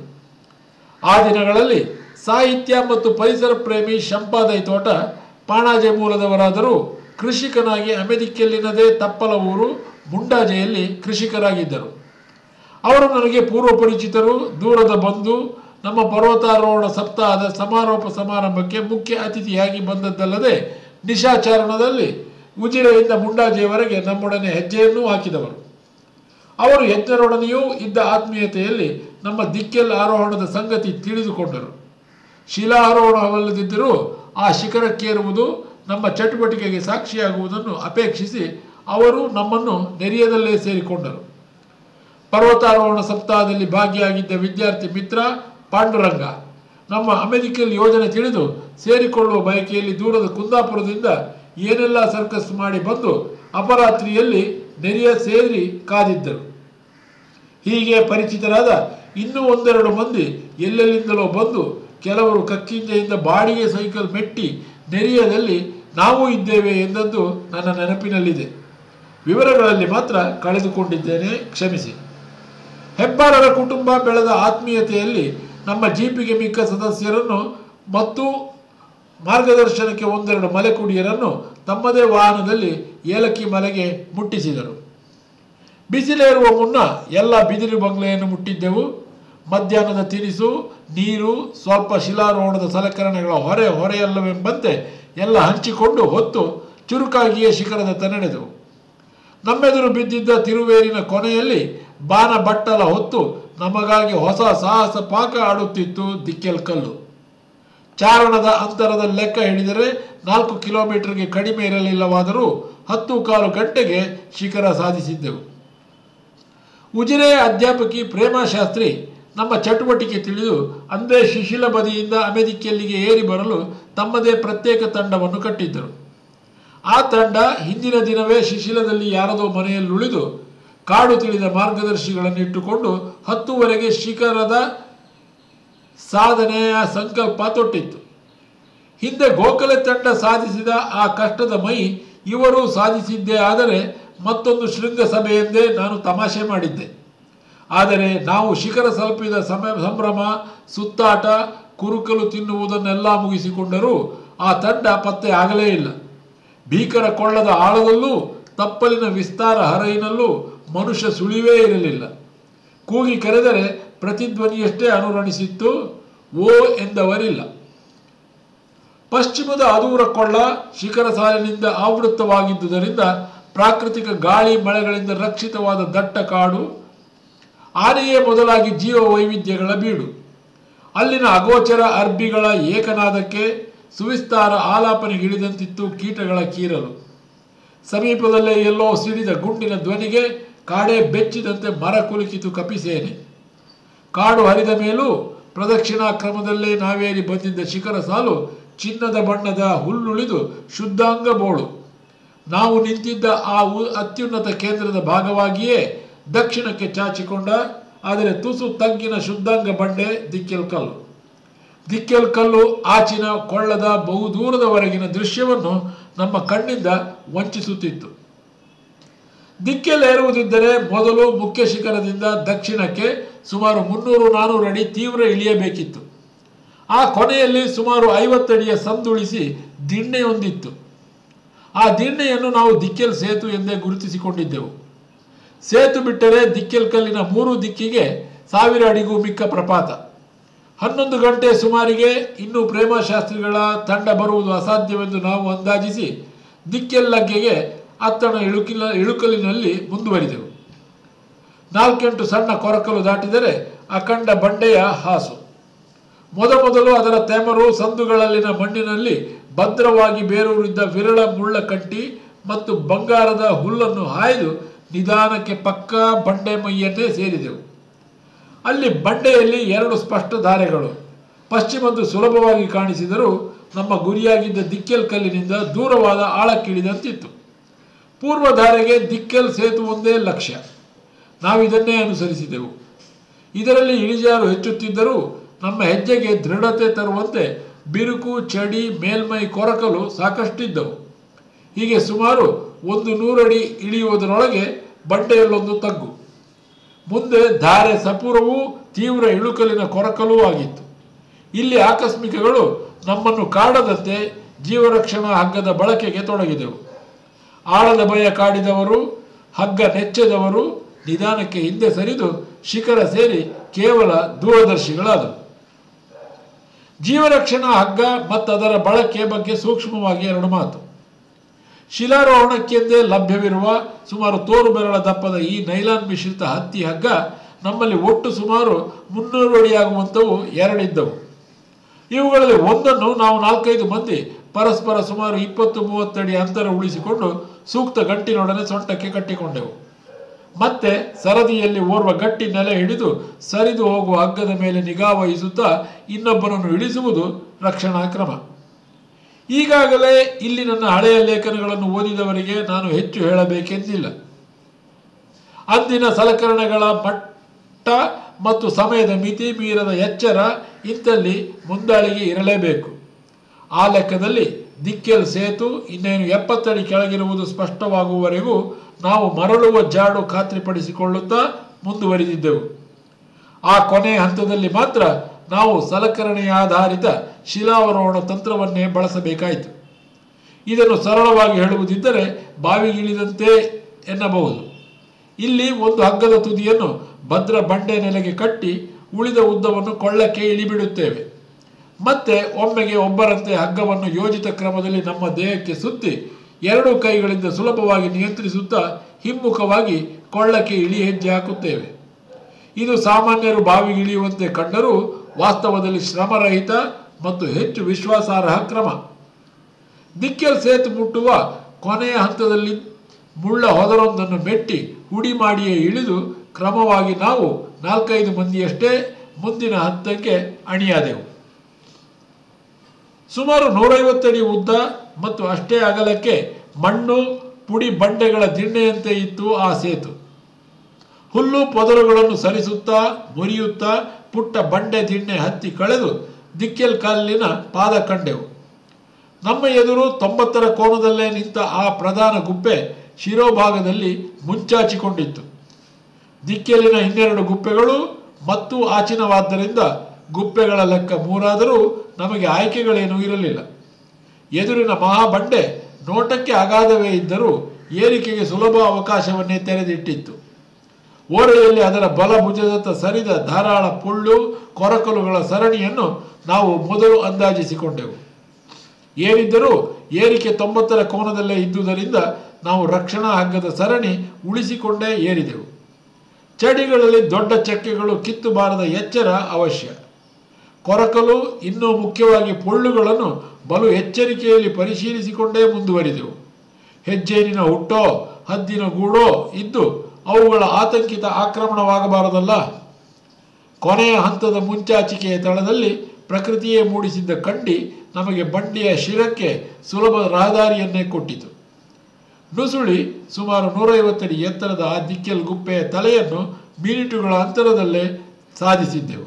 ಆ ದಿನಗಳಲ್ಲಿ ಸಾಹಿತ್ಯ ಮತ್ತು ಪರಿಸರ ಪ್ರೇಮಿ ಶಂಪಾದೈ ತೋಟ ಪಾಣಾಜೆ ಮೂಲದವರಾದರೂ ಕೃಷಿಕನಾಗಿ ಅಮೆರಿಕೆಯಲ್ಲಿನದೇ ತಪ್ಪಲ ಊರು ಮುಂಡಾಜೆಯಲ್ಲಿ ಕೃಷಿಕರಾಗಿದ್ದರು ಅವರು ನನಗೆ ಪೂರ್ವ ಪರಿಚಿತರು ದೂರದ ಬಂಧು ನಮ್ಮ ಪರ್ವತಾರೋಹಣ ಸಪ್ತಾಹದ ಸಮಾರೋಪ ಸಮಾರಂಭಕ್ಕೆ ಮುಖ್ಯ ಅತಿಥಿಯಾಗಿ ಬಂದದ್ದಲ್ಲದೆ ನಿಶಾಚಾರಣದಲ್ಲಿ ಉಜಿರೆಯಿಂದ ಮುಂಡಾಜೆಯವರೆಗೆ ನಮ್ಮೊಡನೆ ಹೆಜ್ಜೆಯನ್ನೂ ಹಾಕಿದವರು ಅವರು ಯಜ್ಞರೊಡನೆಯೂ ಇದ್ದ ಆತ್ಮೀಯತೆಯಲ್ಲಿ ನಮ್ಮ ದಿಕ್ಕೆಲ್ ಆರೋಹಣದ ಸಂಗತಿ ತಿಳಿದುಕೊಂಡರು ಶಿಲಾ ಆರೋಹಣವಲ್ಲದಿದ್ದರೂ ಆ ಶಿಖರಕ್ಕೇರುವುದು ನಮ್ಮ ಚಟುವಟಿಕೆಗೆ ಸಾಕ್ಷಿಯಾಗುವುದನ್ನು ಅಪೇಕ್ಷಿಸಿ ಅವರು ನಮ್ಮನ್ನು ನೆರೆಯದಲ್ಲೇ ಸೇರಿಕೊಂಡರು ಪರ್ವತಾರೋಹಣ ಸಪ್ತಾಹದಲ್ಲಿ ಭಾಗಿಯಾಗಿದ್ದ ವಿದ್ಯಾರ್ಥಿ ಮಿತ್ರ ಪಾಂಡುರಂಗ ನಮ್ಮ ಅಮೆರಿಕಲ್ ಯೋಜನೆ ತಿಳಿದು ಸೇರಿಕೊಳ್ಳುವ ಬಯಕೆಯಲ್ಲಿ ದೂರದ ಕುಂದಾಪುರದಿಂದ ಏನೆಲ್ಲ ಸರ್ಕಸ್ ಮಾಡಿ ಬಂದು ಅಪರಾತ್ರಿಯಲ್ಲಿ ನೆರೆಯ ಸೇರಿ ಕಾದಿದ್ದರು ಹೀಗೆ ಪರಿಚಿತರಾದ ಇನ್ನೂ ಒಂದೆರಡು ಮಂದಿ ಎಲ್ಲೆಲ್ಲಿಂದಲೋ ಬಂದು ಕೆಲವರು ಕಕ್ಕಿಂಜೆಯಿಂದ ಬಾಡಿಗೆ ಸೈಕಲ್ ಮೆಟ್ಟಿ ನೆರೆಯದಲ್ಲಿ ನಾವು ಇದ್ದೇವೆ ಎಂದದ್ದು ನನ್ನ ನೆನಪಿನಲ್ಲಿದೆ ವಿವರಗಳಲ್ಲಿ ಮಾತ್ರ ಕಳೆದುಕೊಂಡಿದ್ದೇನೆ ಕ್ಷಮಿಸಿ ಹೆಬ್ಬಾರರ ಕುಟುಂಬ ಬೆಳೆದ ಆತ್ಮೀಯತೆಯಲ್ಲಿ ನಮ್ಮ ಜೀಪಿಗೆ ಮಿಕ್ಕ ಸದಸ್ಯರನ್ನು ಮತ್ತು ಮಾರ್ಗದರ್ಶನಕ್ಕೆ ಒಂದೆರಡು ಮಲೆಕುಡಿಯರನ್ನು ತಮ್ಮದೇ ವಾಹನದಲ್ಲಿ ಏಲಕ್ಕಿ ಮಲೆಗೆ ಮುಟ್ಟಿಸಿದರು ಬಿಸಿಲೇರುವ ಮುನ್ನ ಎಲ್ಲ ಬಿದಿರು ಬಂಗ್ಲೆಯನ್ನು ಮುಟ್ಟಿದ್ದೆವು ಮಧ್ಯಾಹ್ನದ ತಿನಿಸು ನೀರು ಸ್ವಲ್ಪ ಶಿಲಾರೋಹಣದ ಸಲಕರಣೆಗಳ ಹೊರೆ ಹೊರೆಯಲ್ಲವೆಂಬಂತೆ ಎಲ್ಲ ಹಂಚಿಕೊಂಡು ಹೊತ್ತು ಚುರುಕಾಗಿಯೇ ಶಿಖರದ ತನೆಡೆದೆವು ನಮ್ಮೆದುರು ಬಿದ್ದಿದ್ದ ತಿರುವೇರಿನ ಕೊನೆಯಲ್ಲಿ ಬಾನ ಬಟ್ಟಲ ಹೊತ್ತು ನಮಗಾಗಿ ಹೊಸ ಸಾಹಸ ಪಾಕ ಆಡುತ್ತಿತ್ತು ದಿಕ್ಕೆಲ್ ಕಲ್ಲು ಚಾರಣದ ಅಂತರದ ಲೆಕ್ಕ ಹಿಡಿದರೆ ನಾಲ್ಕು ಕಿಲೋಮೀಟರ್ಗೆ ಕಡಿಮೆ ಇರಲಿಲ್ಲವಾದರೂ ಹತ್ತು ಕಾಲು ಗಂಟೆಗೆ ಶಿಖರ ಸಾಧಿಸಿದ್ದೆವು ಉಜಿರೆ ಅಧ್ಯಾಪಕಿ ಪ್ರೇಮಾಶಾಸ್ತ್ರಿ ನಮ್ಮ ಚಟುವಟಿಕೆ ತಿಳಿದು ಅಂದೇ ಶಿಶಿಲ ಬದಿಯಿಂದ ಅಮೆರಿಕೆಯಲ್ಲಿಗೆ ಏರಿ ಬರಲು ತಮ್ಮದೇ ಪ್ರತ್ಯೇಕ ತಂಡವನ್ನು ಕಟ್ಟಿದ್ದರು ಆ ತಂಡ ಹಿಂದಿನ ದಿನವೇ ಶಿಶಿಲದಲ್ಲಿ ಯಾರದೋ ಮನೆಯಲ್ಲಿ ಉಳಿದು ಕಾಡು ತಿಳಿದ ಮಾರ್ಗದರ್ಶಿಗಳನ್ನು ಇಟ್ಟುಕೊಂಡು ಹತ್ತುವರೆಗೆ ಶಿಖರದ ಸಾಧನೆಯ ಸಂಕಲ್ಪ ತೊಟ್ಟಿತ್ತು ಹಿಂದೆ ಗೋಖಲೆ ತಂಡ ಸಾಧಿಸಿದ ಆ ಕಷ್ಟದ ಮೈ ಇವರು ಸಾಧಿಸಿದ್ದೇ ಆದರೆ ಮತ್ತೊಂದು ಶೃಂಗಸಭೆ ಎಂದೇ ನಾನು ತಮಾಷೆ ಮಾಡಿದ್ದೆ ಆದರೆ ನಾವು ಶಿಖರ ತಲುಪಿದ ಸಮಯ ಸಂಭ್ರಮ ಸುತ್ತಾಟ ಕುರುಕಲು ತಿನ್ನುವುದನ್ನೆಲ್ಲ ಮುಗಿಸಿಕೊಂಡರೂ ಆ ತಂಡ ಪತ್ತೆ ಆಗಲೇ ಇಲ್ಲ ಭೀಕರ ಕೊಳ್ಳದ ಆಳದಲ್ಲೂ ತಪ್ಪಲಿನ ವಿಸ್ತಾರ ಹರೈನಲ್ಲೂ ಮನುಷ್ಯ ಸುಳಿವೇ ಇರಲಿಲ್ಲ ಕೂಗಿ ಕರೆದರೆ ಪ್ರತಿಧ್ವನಿಯಷ್ಟೇ ಅನುರಣಿಸಿತ್ತು ಓ ಎಂದವರಿಲ್ಲ ಪಶ್ಚಿಮದ ಅದೂರ ಕೊಳ್ಳ ಶಿಖರ ಸಾಲಿನಿಂದ ಆವೃತ್ತವಾಗಿದ್ದುದರಿಂದ ಪ್ರಾಕೃತಿಕ ಗಾಳಿ ಮಳೆಗಳಿಂದ ರಕ್ಷಿತವಾದ ದಟ್ಟ ಕಾಡು ಆನೆಯೇ ಮೊದಲಾಗಿ ಜೀವ ವೈವಿಧ್ಯಗಳ ಬೀಡು ಅಲ್ಲಿನ ಅಗೋಚರ ಅರ್ಬಿಗಳ ಏಕನಾದಕ್ಕೆ ಸುವಿಸ್ತಾರ ಆಲಾಪನೆಗಿಳಿದಂತಿತ್ತು ಕೀಟಗಳ ಕೀರಲು ಸಮೀಪದಲ್ಲೇ ಎಲ್ಲೋ ಸಿಡಿದ ಗುಂಡಿನ ಧ್ವನಿಗೆ ಕಾಡೇ ಬೆಚ್ಚಿದಂತೆ ಮರ ಕುಲುಕಿತು ಕಪಿಸೇನೆ ಕಾಡು ಹರಿದ ಮೇಲೂ ಪ್ರದಕ್ಷಿಣಾ ಕ್ರಮದಲ್ಲೇ ನಾವೇರಿ ಬಂದಿದ್ದ ಶಿಖರ ಸಾಲು ಚಿನ್ನದ ಬಣ್ಣದ ಹುಲ್ಲುಳಿದು ಶುದ್ಧಾಂಗ ಬೋಳು ನಾವು ನಿಂತಿದ್ದ ಆ ಉ- ಅತ್ಯುನ್ನತ ಕೇಂದ್ರದ ಭಾಗವಾಗಿಯೇ ದಕ್ಷಿಣಕ್ಕೆ ಚಾಚಿಕೊಂಡ ಆದರೆ ತುಸು ತಗ್ಗಿನ ಶುದ್ಧಾಂಗ ಬಂಡೆ ದಿಕ್ಕೆಲ್ ಕಲ್ಲು ದಿಕ್ಕೆಲ್ ಕಲ್ಲು ಆಚಿನ ಕೊಳ್ಳದ ಬಹುದೂರದವರೆಗಿನ ದೃಶ್ಯವನ್ನು ನಮ್ಮ ಕಣ್ಣಿಂದ ವಂಚಿಸುತ್ತಿತ್ತು ದಿಕ್ಕೆಲೇರುವುದಿದ್ದರೆ ಮೊದಲು ಮುಖ್ಯ ಶಿಖರದಿಂದ ದಕ್ಷಿಣಕ್ಕೆ ಸುಮಾರು ಮುನ್ನೂರು ನಾನೂರು ಅಡಿ ತೀವ್ರ ಇಳಿಯಬೇಕಿತ್ತು ಆ ಕೊನೆಯಲ್ಲಿ ಸುಮಾರು ಐವತ್ತಡಿಯ ಸಂದುಳಿಸಿ ದಿಣ್ಣೆಯೊಂದಿತ್ತು ಆ ದಿಣ್ಣೆಯನ್ನು ನಾವು ದಿಕ್ಕೆಲ್ ಸೇತು ಎಂದೇ ಗುರುತಿಸಿಕೊಂಡಿದ್ದೆವು ಸೇತು ಬಿಟ್ಟರೆ ದಿಕ್ಕೆಲ್ ಕಲ್ಲಿನ ಮೂರು ದಿಕ್ಕಿಗೆ ಸಾವಿರ ಅಡಿಗೂ ಮಿಕ್ಕ ಪ್ರಪಾತ ಹನ್ನೊಂದು ಗಂಟೆ ಸುಮಾರಿಗೆ ಇನ್ನೂ ಪ್ರೇಮಶಾಸ್ತ್ರಿಗಳ ತಂಡ ಬರುವುದು ಅಸಾಧ್ಯವೆಂದು ನಾವು ಅಂದಾಜಿಸಿ ದಿಕ್ಕೆಲ್ಲಗ್ಗೆಗೆ ಅತ್ತಣ ಇಳುಕಿಲ ಇಳುಕಲಿನಲ್ಲಿ ಮುಂದುವರಿದೆವು ನಾಲ್ಕೆಂಟು ಸಣ್ಣ ಕೊರಕಲು ದಾಟಿದರೆ ಅಖಂಡ ಬಂಡೆಯ ಹಾಸು ಮೊದಮೊದಲು ಅದರ ತೆಮರು ಸಂದುಗಳಲ್ಲಿನ ಮಣ್ಣಿನಲ್ಲಿ ಭದ್ರವಾಗಿ ಬೇರೂರಿದ್ದ ವಿರಳ ಮುಳ್ಳ ಕಟ್ಟಿ ಮತ್ತು ಬಂಗಾರದ ಹುಲ್ಲನ್ನು ಹಾಯ್ದು ನಿಧಾನಕ್ಕೆ ಪಕ್ಕಾ ಬಂಡೆ ಮೈಯನ್ನೇ ಸೇರಿದೆವು ಅಲ್ಲಿ ಬಂಡೆಯಲ್ಲಿ ಎರಡು ಸ್ಪಷ್ಟ ಧಾರೆಗಳು ಪಶ್ಚಿಮದ್ದು ಸುಲಭವಾಗಿ ಕಾಣಿಸಿದರೂ ನಮ್ಮ ಗುರಿಯಾಗಿದ್ದ ದಿಕ್ಕೆಲ್ ಕಲ್ಲಿನಿಂದ ದೂರವಾದ ಆಳಕ್ಕಿಳಿದಂತಿತ್ತು ಪೂರ್ವ ಧಾರೆಗೆ ದಿಕ್ಕೆಲ್ ಸೇತು ಒಂದೇ ಲಕ್ಷ್ಯ ನಾವಿದನ್ನೇ ಅನುಸರಿಸಿದೆವು ಇದರಲ್ಲಿ ಇಳಿಜಾರು ಹೆಚ್ಚುತ್ತಿದ್ದರೂ ನಮ್ಮ ಹೆಜ್ಜೆಗೆ ದೃಢತೆ ತರುವಂತೆ ಬಿರುಕು ಚಡಿ ಮೇಲ್ಮೈ ಕೊರಕಲು ಸಾಕಷ್ಟಿದ್ದವು ಹೀಗೆ ಸುಮಾರು ಒಂದು ನೂರಡಿ ಇಳಿಯುವುದರೊಳಗೆ ಬಂಡೆಯಲ್ಲೊಂದು ತಗ್ಗು ಮುಂದೆ ಧಾರೆ ಸಪೂರವೂ ತೀವ್ರ ಇಳುಕಲಿನ ಕೊರಕಲೂ ಆಗಿತ್ತು ಇಲ್ಲಿ ಆಕಸ್ಮಿಕಗಳು ನಮ್ಮನ್ನು ಕಾಡದಂತೆ ಜೀವರಕ್ಷಣಾ ಹಗ್ಗದ ಬಳಕೆಗೆ ತೊಡಗಿದೆವು ಆಳದ ಭಯ ಕಾಡಿದವರು ಹಗ್ಗ ನೆಚ್ಚದವರು ನಿಧಾನಕ್ಕೆ ಹಿಂದೆ ಸರಿದು ಶಿಖರ ಸೇರಿ ಕೇವಲ ದೂರದರ್ಶಿಗಳಾದವು ಜೀವರಕ್ಷಣಾ ಹಗ್ಗ ಮತ್ತು ಅದರ ಬಳಕೆ ಬಗ್ಗೆ ಸೂಕ್ಷ್ಮವಾಗಿ ಎರಡು ಮಾತು ಶಿಲಾರೋಹಣಕ್ಕೆಂದೇ ಲಭ್ಯವಿರುವ ಸುಮಾರು ತೋರು ಬೆರಳ ದಪ್ಪದ ಈ ನೈಲಾನ್ ಮಿಶ್ರಿತ ಹತ್ತಿ ಹಗ್ಗ ನಮ್ಮಲ್ಲಿ ಒಟ್ಟು ಸುಮಾರು ಮುನ್ನೂರು ಅಡಿಯಾಗುವಂಥವು ಎರಡಿದ್ದವು ಇವುಗಳಲ್ಲಿ ಒಂದನ್ನು ನಾವು ನಾಲ್ಕೈದು ಮಂದಿ ಪರಸ್ಪರ ಸುಮಾರು ಇಪ್ಪತ್ತು ಮೂವತ್ತಡಿ ಅಂತರ ಉಳಿಸಿಕೊಂಡು ಸೂಕ್ತ ಗಟ್ಟಿನೊಡನೆ ಸೊಂಟಕ್ಕೆ ಕಟ್ಟಿಕೊಂಡೆವು ಮತ್ತೆ ಸರದಿಯಲ್ಲಿ ಓರ್ವ ಗಟ್ಟಿ ನೆಲೆ ಹಿಡಿದು ಸರಿದು ಹೋಗುವ ಹಗ್ಗದ ಮೇಲೆ ನಿಗಾ ವಹಿಸುತ್ತಾ ಇನ್ನೊಬ್ಬನನ್ನು ಇಳಿಸುವುದು ರಕ್ಷಣಾ ಕ್ರಮ ಈಗಾಗಲೇ ಇಲ್ಲಿ ನನ್ನ ಹಳೆಯ ಲೇಖನಗಳನ್ನು ಓದಿದವರಿಗೆ ನಾನು ಹೆಚ್ಚು ಹೇಳಬೇಕೆಂದಿಲ್ಲ ಅಂದಿನ ಸಲಕರಣೆಗಳ ಮಟ್ಟ ಮತ್ತು ಸಮಯದ ಮಿತಿ ಮೀರದ ಎಚ್ಚರ ಇಂಥಲ್ಲಿ ಮುಂದಾಳಿಗೆ ಇರಲೇಬೇಕು ಆ ಲೆಕ್ಕದಲ್ಲಿ ದಿಕ್ಕೆಲ್ ಸೇತು ಇನ್ನೇನು ಎಪ್ಪತ್ತಡಿ ಕೆಳಗಿರುವುದು ಸ್ಪಷ್ಟವಾಗುವವರೆಗೂ ನಾವು ಮರಳುವ ಜಾಡು ಖಾತ್ರಿಪಡಿಸಿಕೊಳ್ಳುತ್ತಾ ಮುಂದುವರಿದಿದ್ದೆವು ಆ ಕೊನೆ ಹಂತದಲ್ಲಿ ಮಾತ್ರ ನಾವು ಸಲಕರಣೆಯ ಆಧಾರಿತ ಶಿಲಾವರೋಹಣ ತಂತ್ರವನ್ನೇ ಬಳಸಬೇಕಾಯಿತು ಇದನ್ನು ಸರಳವಾಗಿ ಹೇಳುವುದಿದ್ದರೆ ಬಾವಿಗಿಳಿದಂತೆ ಎನ್ನಬಹುದು ಇಲ್ಲಿ ಒಂದು ಹಗ್ಗದ ತುದಿಯನ್ನು ಭದ್ರ ಬಂಡೆ ನೆಲೆಗೆ ಕಟ್ಟಿ ಉಳಿದ ಉದ್ದವನ್ನು ಕೊಳ್ಳಕ್ಕೆ ಇಳಿಬಿಡುತ್ತೇವೆ ಮತ್ತೆ ಒಮ್ಮೆಗೆ ಒಬ್ಬರಂತೆ ಹಗ್ಗವನ್ನು ಯೋಜಿತ ಕ್ರಮದಲ್ಲಿ ನಮ್ಮ ದೇಹಕ್ಕೆ ಸುತ್ತಿ ಎರಡೂ ಕೈಗಳಿಂದ ಸುಲಭವಾಗಿ ನಿಯಂತ್ರಿಸುತ್ತಾ ಹಿಮ್ಮುಖವಾಗಿ ಕೊಳ್ಳಕ್ಕೆ ಇಳಿ ಹೆಜ್ಜೆ ಹಾಕುತ್ತೇವೆ ಇದು ಸಾಮಾನ್ಯರು ಬಾವಿಗೆ ಇಳಿಯುವಂತೆ ಕಂಡರೂ ವಾಸ್ತವದಲ್ಲಿ ಶ್ರಮರಹಿತ ಮತ್ತು ಹೆಚ್ಚು ವಿಶ್ವಾಸಾರ್ಹ ಕ್ರಮ ದಿಕ್ಕೆಲ್ ಸೇತು ಮುಟ್ಟುವ ಕೊನೆಯ ಹಂತದಲ್ಲಿ ಮುಳ್ಳ ಹೊದರೊಂದನ್ನು ಮೆಟ್ಟಿ ಹುಡಿ ಮಾಡಿಯೇ ಇಳಿದು ಕ್ರಮವಾಗಿ ನಾವು ನಾಲ್ಕೈದು ಮಂದಿಯಷ್ಟೇ ಮುಂದಿನ ಹಂತಕ್ಕೆ ಅಣಿಯಾದೆವು ಸುಮಾರು ನೂರೈವತ್ತಡಿ ಉದ್ದ ಮತ್ತು ಅಷ್ಟೇ ಅಗಲಕ್ಕೆ ಮಣ್ಣು ಪುಡಿ ಬಂಡೆಗಳ ದಿಣ್ಣೆಯಂತೆ ಇತ್ತು ಆ ಸೇತು ಹುಲ್ಲು ಪೊದರುಗಳನ್ನು ಸರಿಸುತ್ತಾ ಮುರಿಯುತ್ತಾ ಪುಟ್ಟ ಬಂಡೆ ದಿಣ್ಣೆ ಹತ್ತಿ ಕಳೆದು ದಿಕ್ಕೆಲ್ ಕಲ್ಲಿನ ಪಾದ ಕಂಡೆವು ನಮ್ಮ ಎದುರು ತೊಂಬತ್ತರ ಕೋನದಲ್ಲೇ ನಿಂತ ಆ ಪ್ರಧಾನ ಗುಬ್ಬೆ ಶಿರೋಭಾಗದಲ್ಲಿ ಮುಂಚಾಚಿಕೊಂಡಿತ್ತು ದಿಕ್ಕೆಲಿನ ಇನ್ನೆರಡು ಗುಪ್ಪೆಗಳು ಮತ್ತು ಆಚಿನವಾದ್ದರಿಂದ ಗುಪ್ಪೆಗಳ ಲೆಕ್ಕ ಮೂರಾದರೂ ನಮಗೆ ಆಯ್ಕೆಗಳೇನೂ ಇರಲಿಲ್ಲ ಎದುರಿನ ಮಹಾಬಂಡೆ ನೋಟಕ್ಕೆ ಅಗಾಧವೇ ಇದ್ದರೂ ಏರಿಕೆಗೆ ಸುಲಭ ಅವಕಾಶವನ್ನೇ ತೆರೆದಿಟ್ಟಿತ್ತು ಓರೆಯಲ್ಲಿ ಅದರ ಬಲ ಭುಜದತ್ತ ಸರಿದ ಧಾರಾಳ ಪುಳ್ಳು ಕೊರಕಲುಗಳ ಸರಣಿಯನ್ನು ನಾವು ಮೊದಲು ಅಂದಾಜಿಸಿಕೊಂಡೆವು ಏನಿದ್ದರೂ ಏರಿಕೆ ತೊಂಬತ್ತರ ಕೋನದಲ್ಲೇ ಇದ್ದುದರಿಂದ ನಾವು ರಕ್ಷಣಾ ಹಗ್ಗದ ಸರಣಿ ಉಳಿಸಿಕೊಂಡೇ ಏರಿದೆವು ಚಡಿಗಳಲ್ಲಿ ದೊಡ್ಡ ಚಕ್ಕೆಗಳು ಕಿತ್ತು ಬಾರದ ಎಚ್ಚರ ಅವಶ್ಯ ಕೊರಕಲು ಇನ್ನೂ ಮುಖ್ಯವಾಗಿ ಪೊಳ್ಳುಗಳನ್ನು ಬಲು ಎಚ್ಚರಿಕೆಯಲ್ಲಿ ಪರಿಶೀಲಿಸಿಕೊಂಡೇ ಮುಂದುವರಿದೆವು ಹೆಜ್ಜೇನಿನ ಹುಟ್ಟೋ ಹದ್ದಿನ ಗೂಡೋ ಇದ್ದು ಅವುಗಳ ಆತಂಕಿತ ಆಕ್ರಮಣವಾಗಬಾರದಲ್ಲ ಕೊನೆಯ ಹಂತದ ಮುಂಚಾಚಿಕೆಯ ತಳದಲ್ಲಿ ಪ್ರಕೃತಿಯೇ ಮೂಡಿಸಿದ್ದ ಕಂಡಿ ನಮಗೆ ಬಂಡಿಯ ಶಿರಕ್ಕೆ ಸುಲಭ ರಹದಾರಿಯನ್ನೇ ಕೊಟ್ಟಿತು ನುಸುಳಿ ಸುಮಾರು ನೂರೈವತ್ತಡಿ ಎತ್ತರದ ಆ ದಿಕ್ಕೆಲ್ ಗುಪ್ಪೆಯ ತಲೆಯನ್ನು ಮಿನಿಟುಗಳ ಅಂತರದಲ್ಲೇ ಸಾಧಿಸಿದ್ದೆವು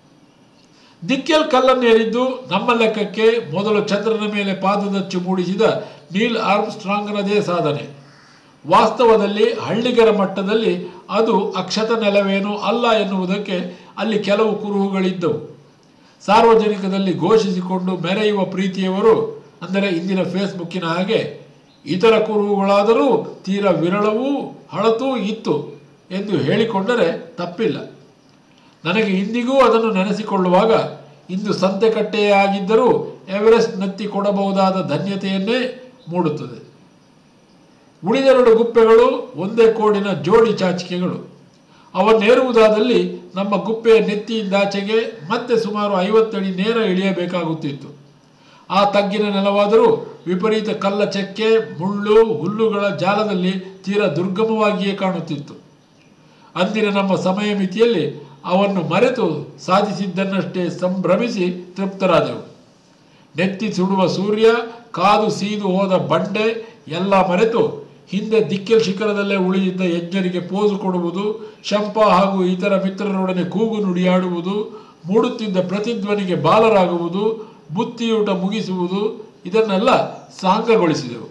ದಿಕ್ಕೆಲ್ ಕಲ್ಲನ್ನೇರಿದ್ದು ನಮ್ಮ ಲೆಕ್ಕಕ್ಕೆ ಮೊದಲು ಚಂದ್ರನ ಮೇಲೆ ಪಾದದಚ್ಚು ಮೂಡಿಸಿದ ನೀಲ್ ಆರ್ಮ್ ಸ್ಟ್ರಾಂಗ್ನದೇ ಸಾಧನೆ ವಾಸ್ತವದಲ್ಲಿ ಹಳ್ಳಿಗರ ಮಟ್ಟದಲ್ಲಿ ಅದು ಅಕ್ಷತ ನೆಲವೇನೂ ಅಲ್ಲ ಎನ್ನುವುದಕ್ಕೆ ಅಲ್ಲಿ ಕೆಲವು ಕುರುಹುಗಳಿದ್ದವು ಸಾರ್ವಜನಿಕದಲ್ಲಿ ಘೋಷಿಸಿಕೊಂಡು ಮೆರೆಯುವ ಪ್ರೀತಿಯವರು ಅಂದರೆ ಇಂದಿನ ಫೇಸ್ಬುಕ್ಕಿನ ಹಾಗೆ ಇತರ ಕುರುಹುಗಳಾದರೂ ತೀರ ವಿರಳವೂ ಹಳತೂ ಇತ್ತು ಎಂದು ಹೇಳಿಕೊಂಡರೆ ತಪ್ಪಿಲ್ಲ ನನಗೆ ಇಂದಿಗೂ ಅದನ್ನು ನೆನೆಸಿಕೊಳ್ಳುವಾಗ ಇಂದು ಸಂತೆಕಟ್ಟೆಯೇ ಆಗಿದ್ದರೂ ಎವರೆಸ್ಟ್ ನತ್ತಿ ಕೊಡಬಹುದಾದ ಧನ್ಯತೆಯನ್ನೇ ಮೂಡುತ್ತದೆ ಉಳಿದೆರಡು ಗುಪ್ಪೆಗಳು ಒಂದೇ ಕೋಡಿನ ಜೋಡಿ ಚಾಚಿಕೆಗಳು ಅವನ್ನೇರುವುದಾದಲ್ಲಿ ನಮ್ಮ ಗುಪ್ಪೆಯ ನೆತ್ತಿಯಿಂದಾಚೆಗೆ ಮತ್ತೆ ಸುಮಾರು ಐವತ್ತಡಿ ನೇರ ಇಳಿಯಬೇಕಾಗುತ್ತಿತ್ತು ಆ ತಗ್ಗಿನ ನೆಲವಾದರೂ ವಿಪರೀತ ಕಲ್ಲ ಚೆಕ್ಕೆ ಮುಳ್ಳು ಹುಲ್ಲುಗಳ ಜಾಲದಲ್ಲಿ ತೀರ ದುರ್ಗಮವಾಗಿಯೇ ಕಾಣುತ್ತಿತ್ತು ಅಂದಿನ ನಮ್ಮ ಸಮಯ ಮಿತಿಯಲ್ಲಿ ಅವನ್ನು ಮರೆತು ಸಾಧಿಸಿದ್ದನ್ನಷ್ಟೇ ಸಂಭ್ರಮಿಸಿ ತೃಪ್ತರಾದೆವು ನೆತ್ತಿ ಸುಡುವ ಸೂರ್ಯ ಕಾದು ಸೀದು ಹೋದ ಬಂಡೆ ಎಲ್ಲ ಮರೆತು ಹಿಂದೆ ದಿಕ್ಕೆಲ್ ಶಿಖರದಲ್ಲೇ ಉಳಿದಿದ್ದ ಯಜ್ಞರಿಗೆ ಪೋಸು ಕೊಡುವುದು ಶಂಪ ಹಾಗೂ ಇತರ ಮಿತ್ರರೊಡನೆ ಕೂಗು ನುಡಿಯಾಡುವುದು ಮೂಡುತ್ತಿದ್ದ ಪ್ರತಿಧ್ವನಿಗೆ ಬಾಲರಾಗುವುದು ಬುತ್ತಿಯೂಟ ಮುಗಿಸುವುದು ಇದನ್ನೆಲ್ಲ ಸಾಂಗಗೊಳಿಸಿದೆವು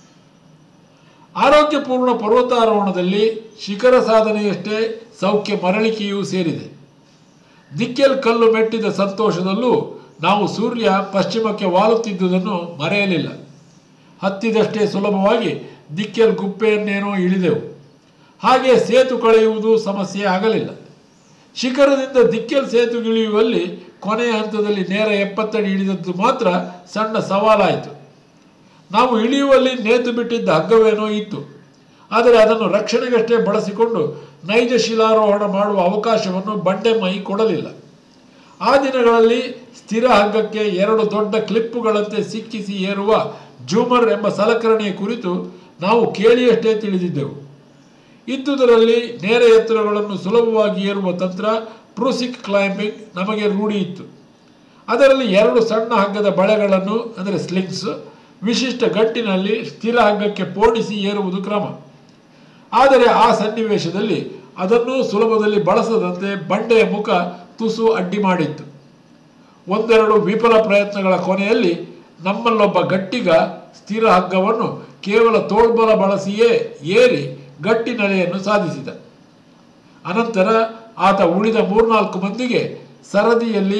ಆರೋಗ್ಯಪೂರ್ಣ ಪರ್ವತಾರೋಹಣದಲ್ಲಿ ಶಿಖರ ಸಾಧನೆಯಷ್ಟೇ ಸೌಖ್ಯ ಮರಳಿಕೆಯೂ ಸೇರಿದೆ ದಿಕ್ಕೆಲ್ ಕಲ್ಲು ಮೆಟ್ಟಿದ ಸಂತೋಷದಲ್ಲೂ ನಾವು ಸೂರ್ಯ ಪಶ್ಚಿಮಕ್ಕೆ ವಾಲುತ್ತಿದ್ದುದನ್ನು ಮರೆಯಲಿಲ್ಲ ಹತ್ತಿದಷ್ಟೇ ಸುಲಭವಾಗಿ ದಿಕ್ಕೆಲ್ ಗುಪ್ಪೆಯನ್ನೇನೋ ಇಳಿದೆವು ಹಾಗೆ ಸೇತು ಕಳೆಯುವುದು ಸಮಸ್ಯೆ ಆಗಲಿಲ್ಲ ಶಿಖರದಿಂದ ದಿಕ್ಕೆಲ್ ಸೇತುಗಿಳಿಯುವಲ್ಲಿ ಕೊನೆಯ ಹಂತದಲ್ಲಿ ನೇರ ಎಪ್ಪತ್ತಡಿ ಇಳಿದದ್ದು ಮಾತ್ರ ಸಣ್ಣ ಸವಾಲಾಯಿತು ನಾವು ಇಳಿಯುವಲ್ಲಿ ನೇತು ಬಿಟ್ಟಿದ್ದ ಹಗ್ಗವೇನೋ ಇತ್ತು ಆದರೆ ಅದನ್ನು ರಕ್ಷಣೆಗಷ್ಟೇ ಬಳಸಿಕೊಂಡು ನೈಜ ಶಿಲಾರೋಹಣ ಮಾಡುವ ಅವಕಾಶವನ್ನು ಬಂಡೆ ಮೈ ಕೊಡಲಿಲ್ಲ ಆ ದಿನಗಳಲ್ಲಿ ಸ್ಥಿರ ಹಗ್ಗಕ್ಕೆ ಎರಡು ದೊಡ್ಡ ಕ್ಲಿಪ್ಪುಗಳಂತೆ ಸಿಕ್ಕಿಸಿ ಏರುವ ಜೂಮರ್ ಎಂಬ ಸಲಕರಣೆಯ ಕುರಿತು ನಾವು ಕೇಳಿಯಷ್ಟೇ ತಿಳಿದಿದ್ದೆವು ಇದ್ದುದರಲ್ಲಿ ನೇರ ಎತ್ತರಗಳನ್ನು ಸುಲಭವಾಗಿ ಏರುವ ತಂತ್ರ ಪ್ರೂಸಿಕ್ ಕ್ಲೈಂಬಿಂಗ್ ನಮಗೆ ರೂಢಿ ಇತ್ತು ಅದರಲ್ಲಿ ಎರಡು ಸಣ್ಣ ಹಗ್ಗದ ಬಳೆಗಳನ್ನು ಅಂದರೆ ಸ್ಲಿಂಗ್ಸ್ ವಿಶಿಷ್ಟ ಗಟ್ಟಿನಲ್ಲಿ ಸ್ಥಿರ ಹಗ್ಗಕ್ಕೆ ಪೋಣಿಸಿ ಏರುವುದು ಕ್ರಮ ಆದರೆ ಆ ಸನ್ನಿವೇಶದಲ್ಲಿ ಅದನ್ನು ಸುಲಭದಲ್ಲಿ ಬಳಸದಂತೆ ಬಂಡೆಯ ಮುಖ ತುಸು ಅಡ್ಡಿ ಮಾಡಿತ್ತು ಒಂದೆರಡು ವಿಫಲ ಪ್ರಯತ್ನಗಳ ಕೊನೆಯಲ್ಲಿ ನಮ್ಮಲ್ಲೊಬ್ಬ ಗಟ್ಟಿಗ ಸ್ಥಿರ ಹಗ್ಗವನ್ನು ಕೇವಲ ತೋಳ್ಬಲ ಬಳಸಿಯೇ ಏರಿ ಗಟ್ಟಿ ನೆಲೆಯನ್ನು ಸಾಧಿಸಿದ ಅನಂತರ ಆತ ಉಳಿದ ಮೂರ್ನಾಲ್ಕು ಮಂದಿಗೆ ಸರದಿಯಲ್ಲಿ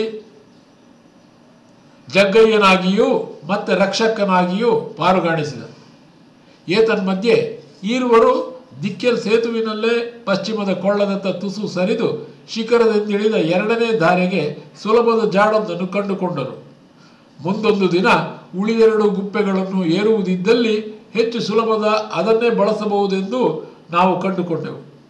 ಜಗ್ಗಯ್ಯನಾಗಿಯೂ ಮತ್ತೆ ರಕ್ಷಕನಾಗಿಯೂ ಪಾರುಗಾಣಿಸಿದ ಏತನ್ಮಧ್ಯೆ ಈರುವರು ದಿಕ್ಕೆಲ್ ಸೇತುವಿನಲ್ಲೇ ಪಶ್ಚಿಮದ ಕೊಳ್ಳದತ್ತ ತುಸು ಸರಿದು ಶಿಖರದಿಂದಿಳಿದ ಎರಡನೇ ದಾರಿಗೆ ಸುಲಭದ ಜಾಡೊಂದನ್ನು ಕಂಡುಕೊಂಡರು ಮುಂದೊಂದು ದಿನ ಉಳಿದೆರಡು ಗುಪ್ಪೆಗಳನ್ನು ಏರುವುದಿದ್ದಲ್ಲಿ ಹೆಚ್ಚು ಸುಲಭದ ಅದನ್ನೇ ಬಳಸಬಹುದೆಂದು ನಾವು ಕಂಡುಕೊಂಡೆವು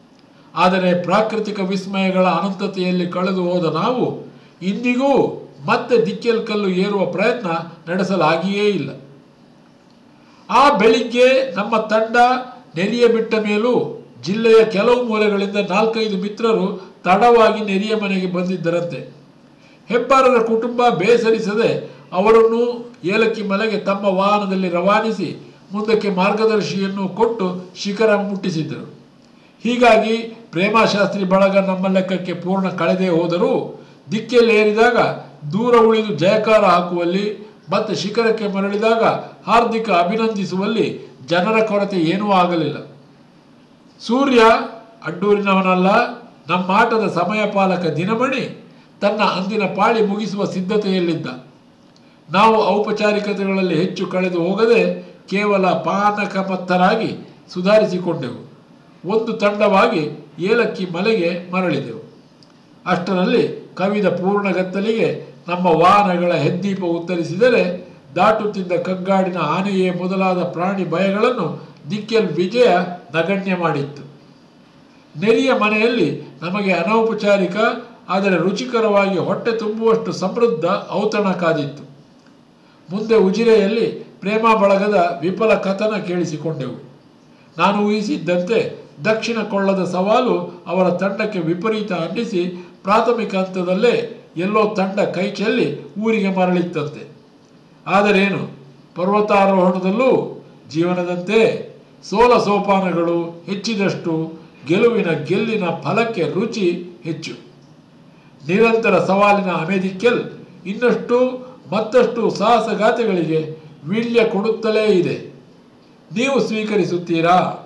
ಆದರೆ ಪ್ರಾಕೃತಿಕ ವಿಸ್ಮಯಗಳ ಅನಂತತೆಯಲ್ಲಿ ಕಳೆದು ಹೋದ ನಾವು ಇಂದಿಗೂ ಮತ್ತೆ ದಿಕ್ಕೆಲ್ ಕಲ್ಲು ಏರುವ ಪ್ರಯತ್ನ ನಡೆಸಲಾಗಿಯೇ ಇಲ್ಲ ಆ ಬೆಳಿಗ್ಗೆ ನಮ್ಮ ತಂಡ ನೆರಿಯ ಬಿಟ್ಟ ಮೇಲೂ ಜಿಲ್ಲೆಯ ಕೆಲವು ಮೂಲೆಗಳಿಂದ ನಾಲ್ಕೈದು ಮಿತ್ರರು ತಡವಾಗಿ ನೆರಿಯ ಮನೆಗೆ ಬಂದಿದ್ದರಂತೆ ಹೆಬ್ಬಾರರ ಕುಟುಂಬ ಬೇಸರಿಸದೆ ಅವರನ್ನು ಏಲಕ್ಕಿ ಮಲೆಗೆ ತಮ್ಮ ವಾಹನದಲ್ಲಿ ರವಾನಿಸಿ ಮುಂದಕ್ಕೆ ಮಾರ್ಗದರ್ಶಿಯನ್ನು ಕೊಟ್ಟು ಶಿಖರ ಮುಟ್ಟಿಸಿದ್ದರು ಹೀಗಾಗಿ ಪ್ರೇಮಾಶಾಸ್ತ್ರಿ ಬಳಗ ನಮ್ಮ ಲೆಕ್ಕಕ್ಕೆ ಪೂರ್ಣ ಕಳೆದೇ ಹೋದರೂ ದಿಕ್ಕೆಲ್ಲೇರಿದಾಗ ದೂರ ಉಳಿದು ಜಯಕಾರ ಹಾಕುವಲ್ಲಿ ಮತ್ತೆ ಶಿಖರಕ್ಕೆ ಮರಳಿದಾಗ ಹಾರ್ದಿಕ ಅಭಿನಂದಿಸುವಲ್ಲಿ ಜನರ ಕೊರತೆ ಏನೂ ಆಗಲಿಲ್ಲ ಸೂರ್ಯ ಅಡ್ಡೂರಿನವನಲ್ಲ ನಮ್ಮಾಟದ ಸಮಯ ಪಾಲಕ ದಿನಮಣಿ ತನ್ನ ಅಂದಿನ ಪಾಳಿ ಮುಗಿಸುವ ಸಿದ್ಧತೆಯಲ್ಲಿದ್ದ ನಾವು ಔಪಚಾರಿಕತೆಗಳಲ್ಲಿ ಹೆಚ್ಚು ಕಳೆದು ಹೋಗದೆ ಕೇವಲ ಪಾನಕಮತ್ತರಾಗಿ ಸುಧಾರಿಸಿಕೊಂಡೆವು ಒಂದು ತಂಡವಾಗಿ ಏಲಕ್ಕಿ ಮಲೆಗೆ ಮರಳಿದೆವು ಅಷ್ಟರಲ್ಲಿ ಕವಿದ ಪೂರ್ಣಗತ್ತಲಿಗೆ ನಮ್ಮ ವಾಹನಗಳ ಹೆದ್ದೀಪ ಉತ್ತರಿಸಿದರೆ ದಾಟುತ್ತಿದ್ದ ಕಗ್ಗಾಡಿನ ಆನೆಯೇ ಮೊದಲಾದ ಪ್ರಾಣಿ ಭಯಗಳನ್ನು ದಿಕ್ಕೆಲ್ ವಿಜಯ ನಗಣ್ಯ ಮಾಡಿತ್ತು ನೆರಿಯ ಮನೆಯಲ್ಲಿ ನಮಗೆ ಅನೌಪಚಾರಿಕ ಆದರೆ ರುಚಿಕರವಾಗಿ ಹೊಟ್ಟೆ ತುಂಬುವಷ್ಟು ಸಮೃದ್ಧ ಔತಣ ಕಾದಿತ್ತು ಮುಂದೆ ಉಜಿರೆಯಲ್ಲಿ ಪ್ರೇಮ ಬಳಗದ ವಿಫಲ ಕಥನ ಕೇಳಿಸಿಕೊಂಡೆವು ನಾನು ಊಹಿಸಿದ್ದಂತೆ ದಕ್ಷಿಣ ಕೊಳ್ಳದ ಸವಾಲು ಅವರ ತಂಡಕ್ಕೆ ವಿಪರೀತ ಅನ್ನಿಸಿ ಪ್ರಾಥಮಿಕ ಹಂತದಲ್ಲೇ ಎಲ್ಲೋ ತಂಡ ಕೈ ಚೆಲ್ಲಿ ಊರಿಗೆ ಮರಳಿತ್ತಂತೆ ಆದರೇನು ಪರ್ವತಾರೋಹಣದಲ್ಲೂ ಜೀವನದಂತೆ ಸೋಲ ಸೋಪಾನಗಳು ಹೆಚ್ಚಿದಷ್ಟು ಗೆಲುವಿನ ಗೆಲ್ಲಿನ ಫಲಕ್ಕೆ ರುಚಿ ಹೆಚ್ಚು ನಿರಂತರ ಸವಾಲಿನ ಅಮೆದಿಕ್ಕೆಲ್ ಇನ್ನಷ್ಟು ಮತ್ತಷ್ಟು ಸಾಹಸಗಾಥೆಗಳಿಗೆ ವೀಳ್ಯ ಕೊಡುತ್ತಲೇ ಇದೆ ನೀವು ಸ್ವೀಕರಿಸುತ್ತೀರಾ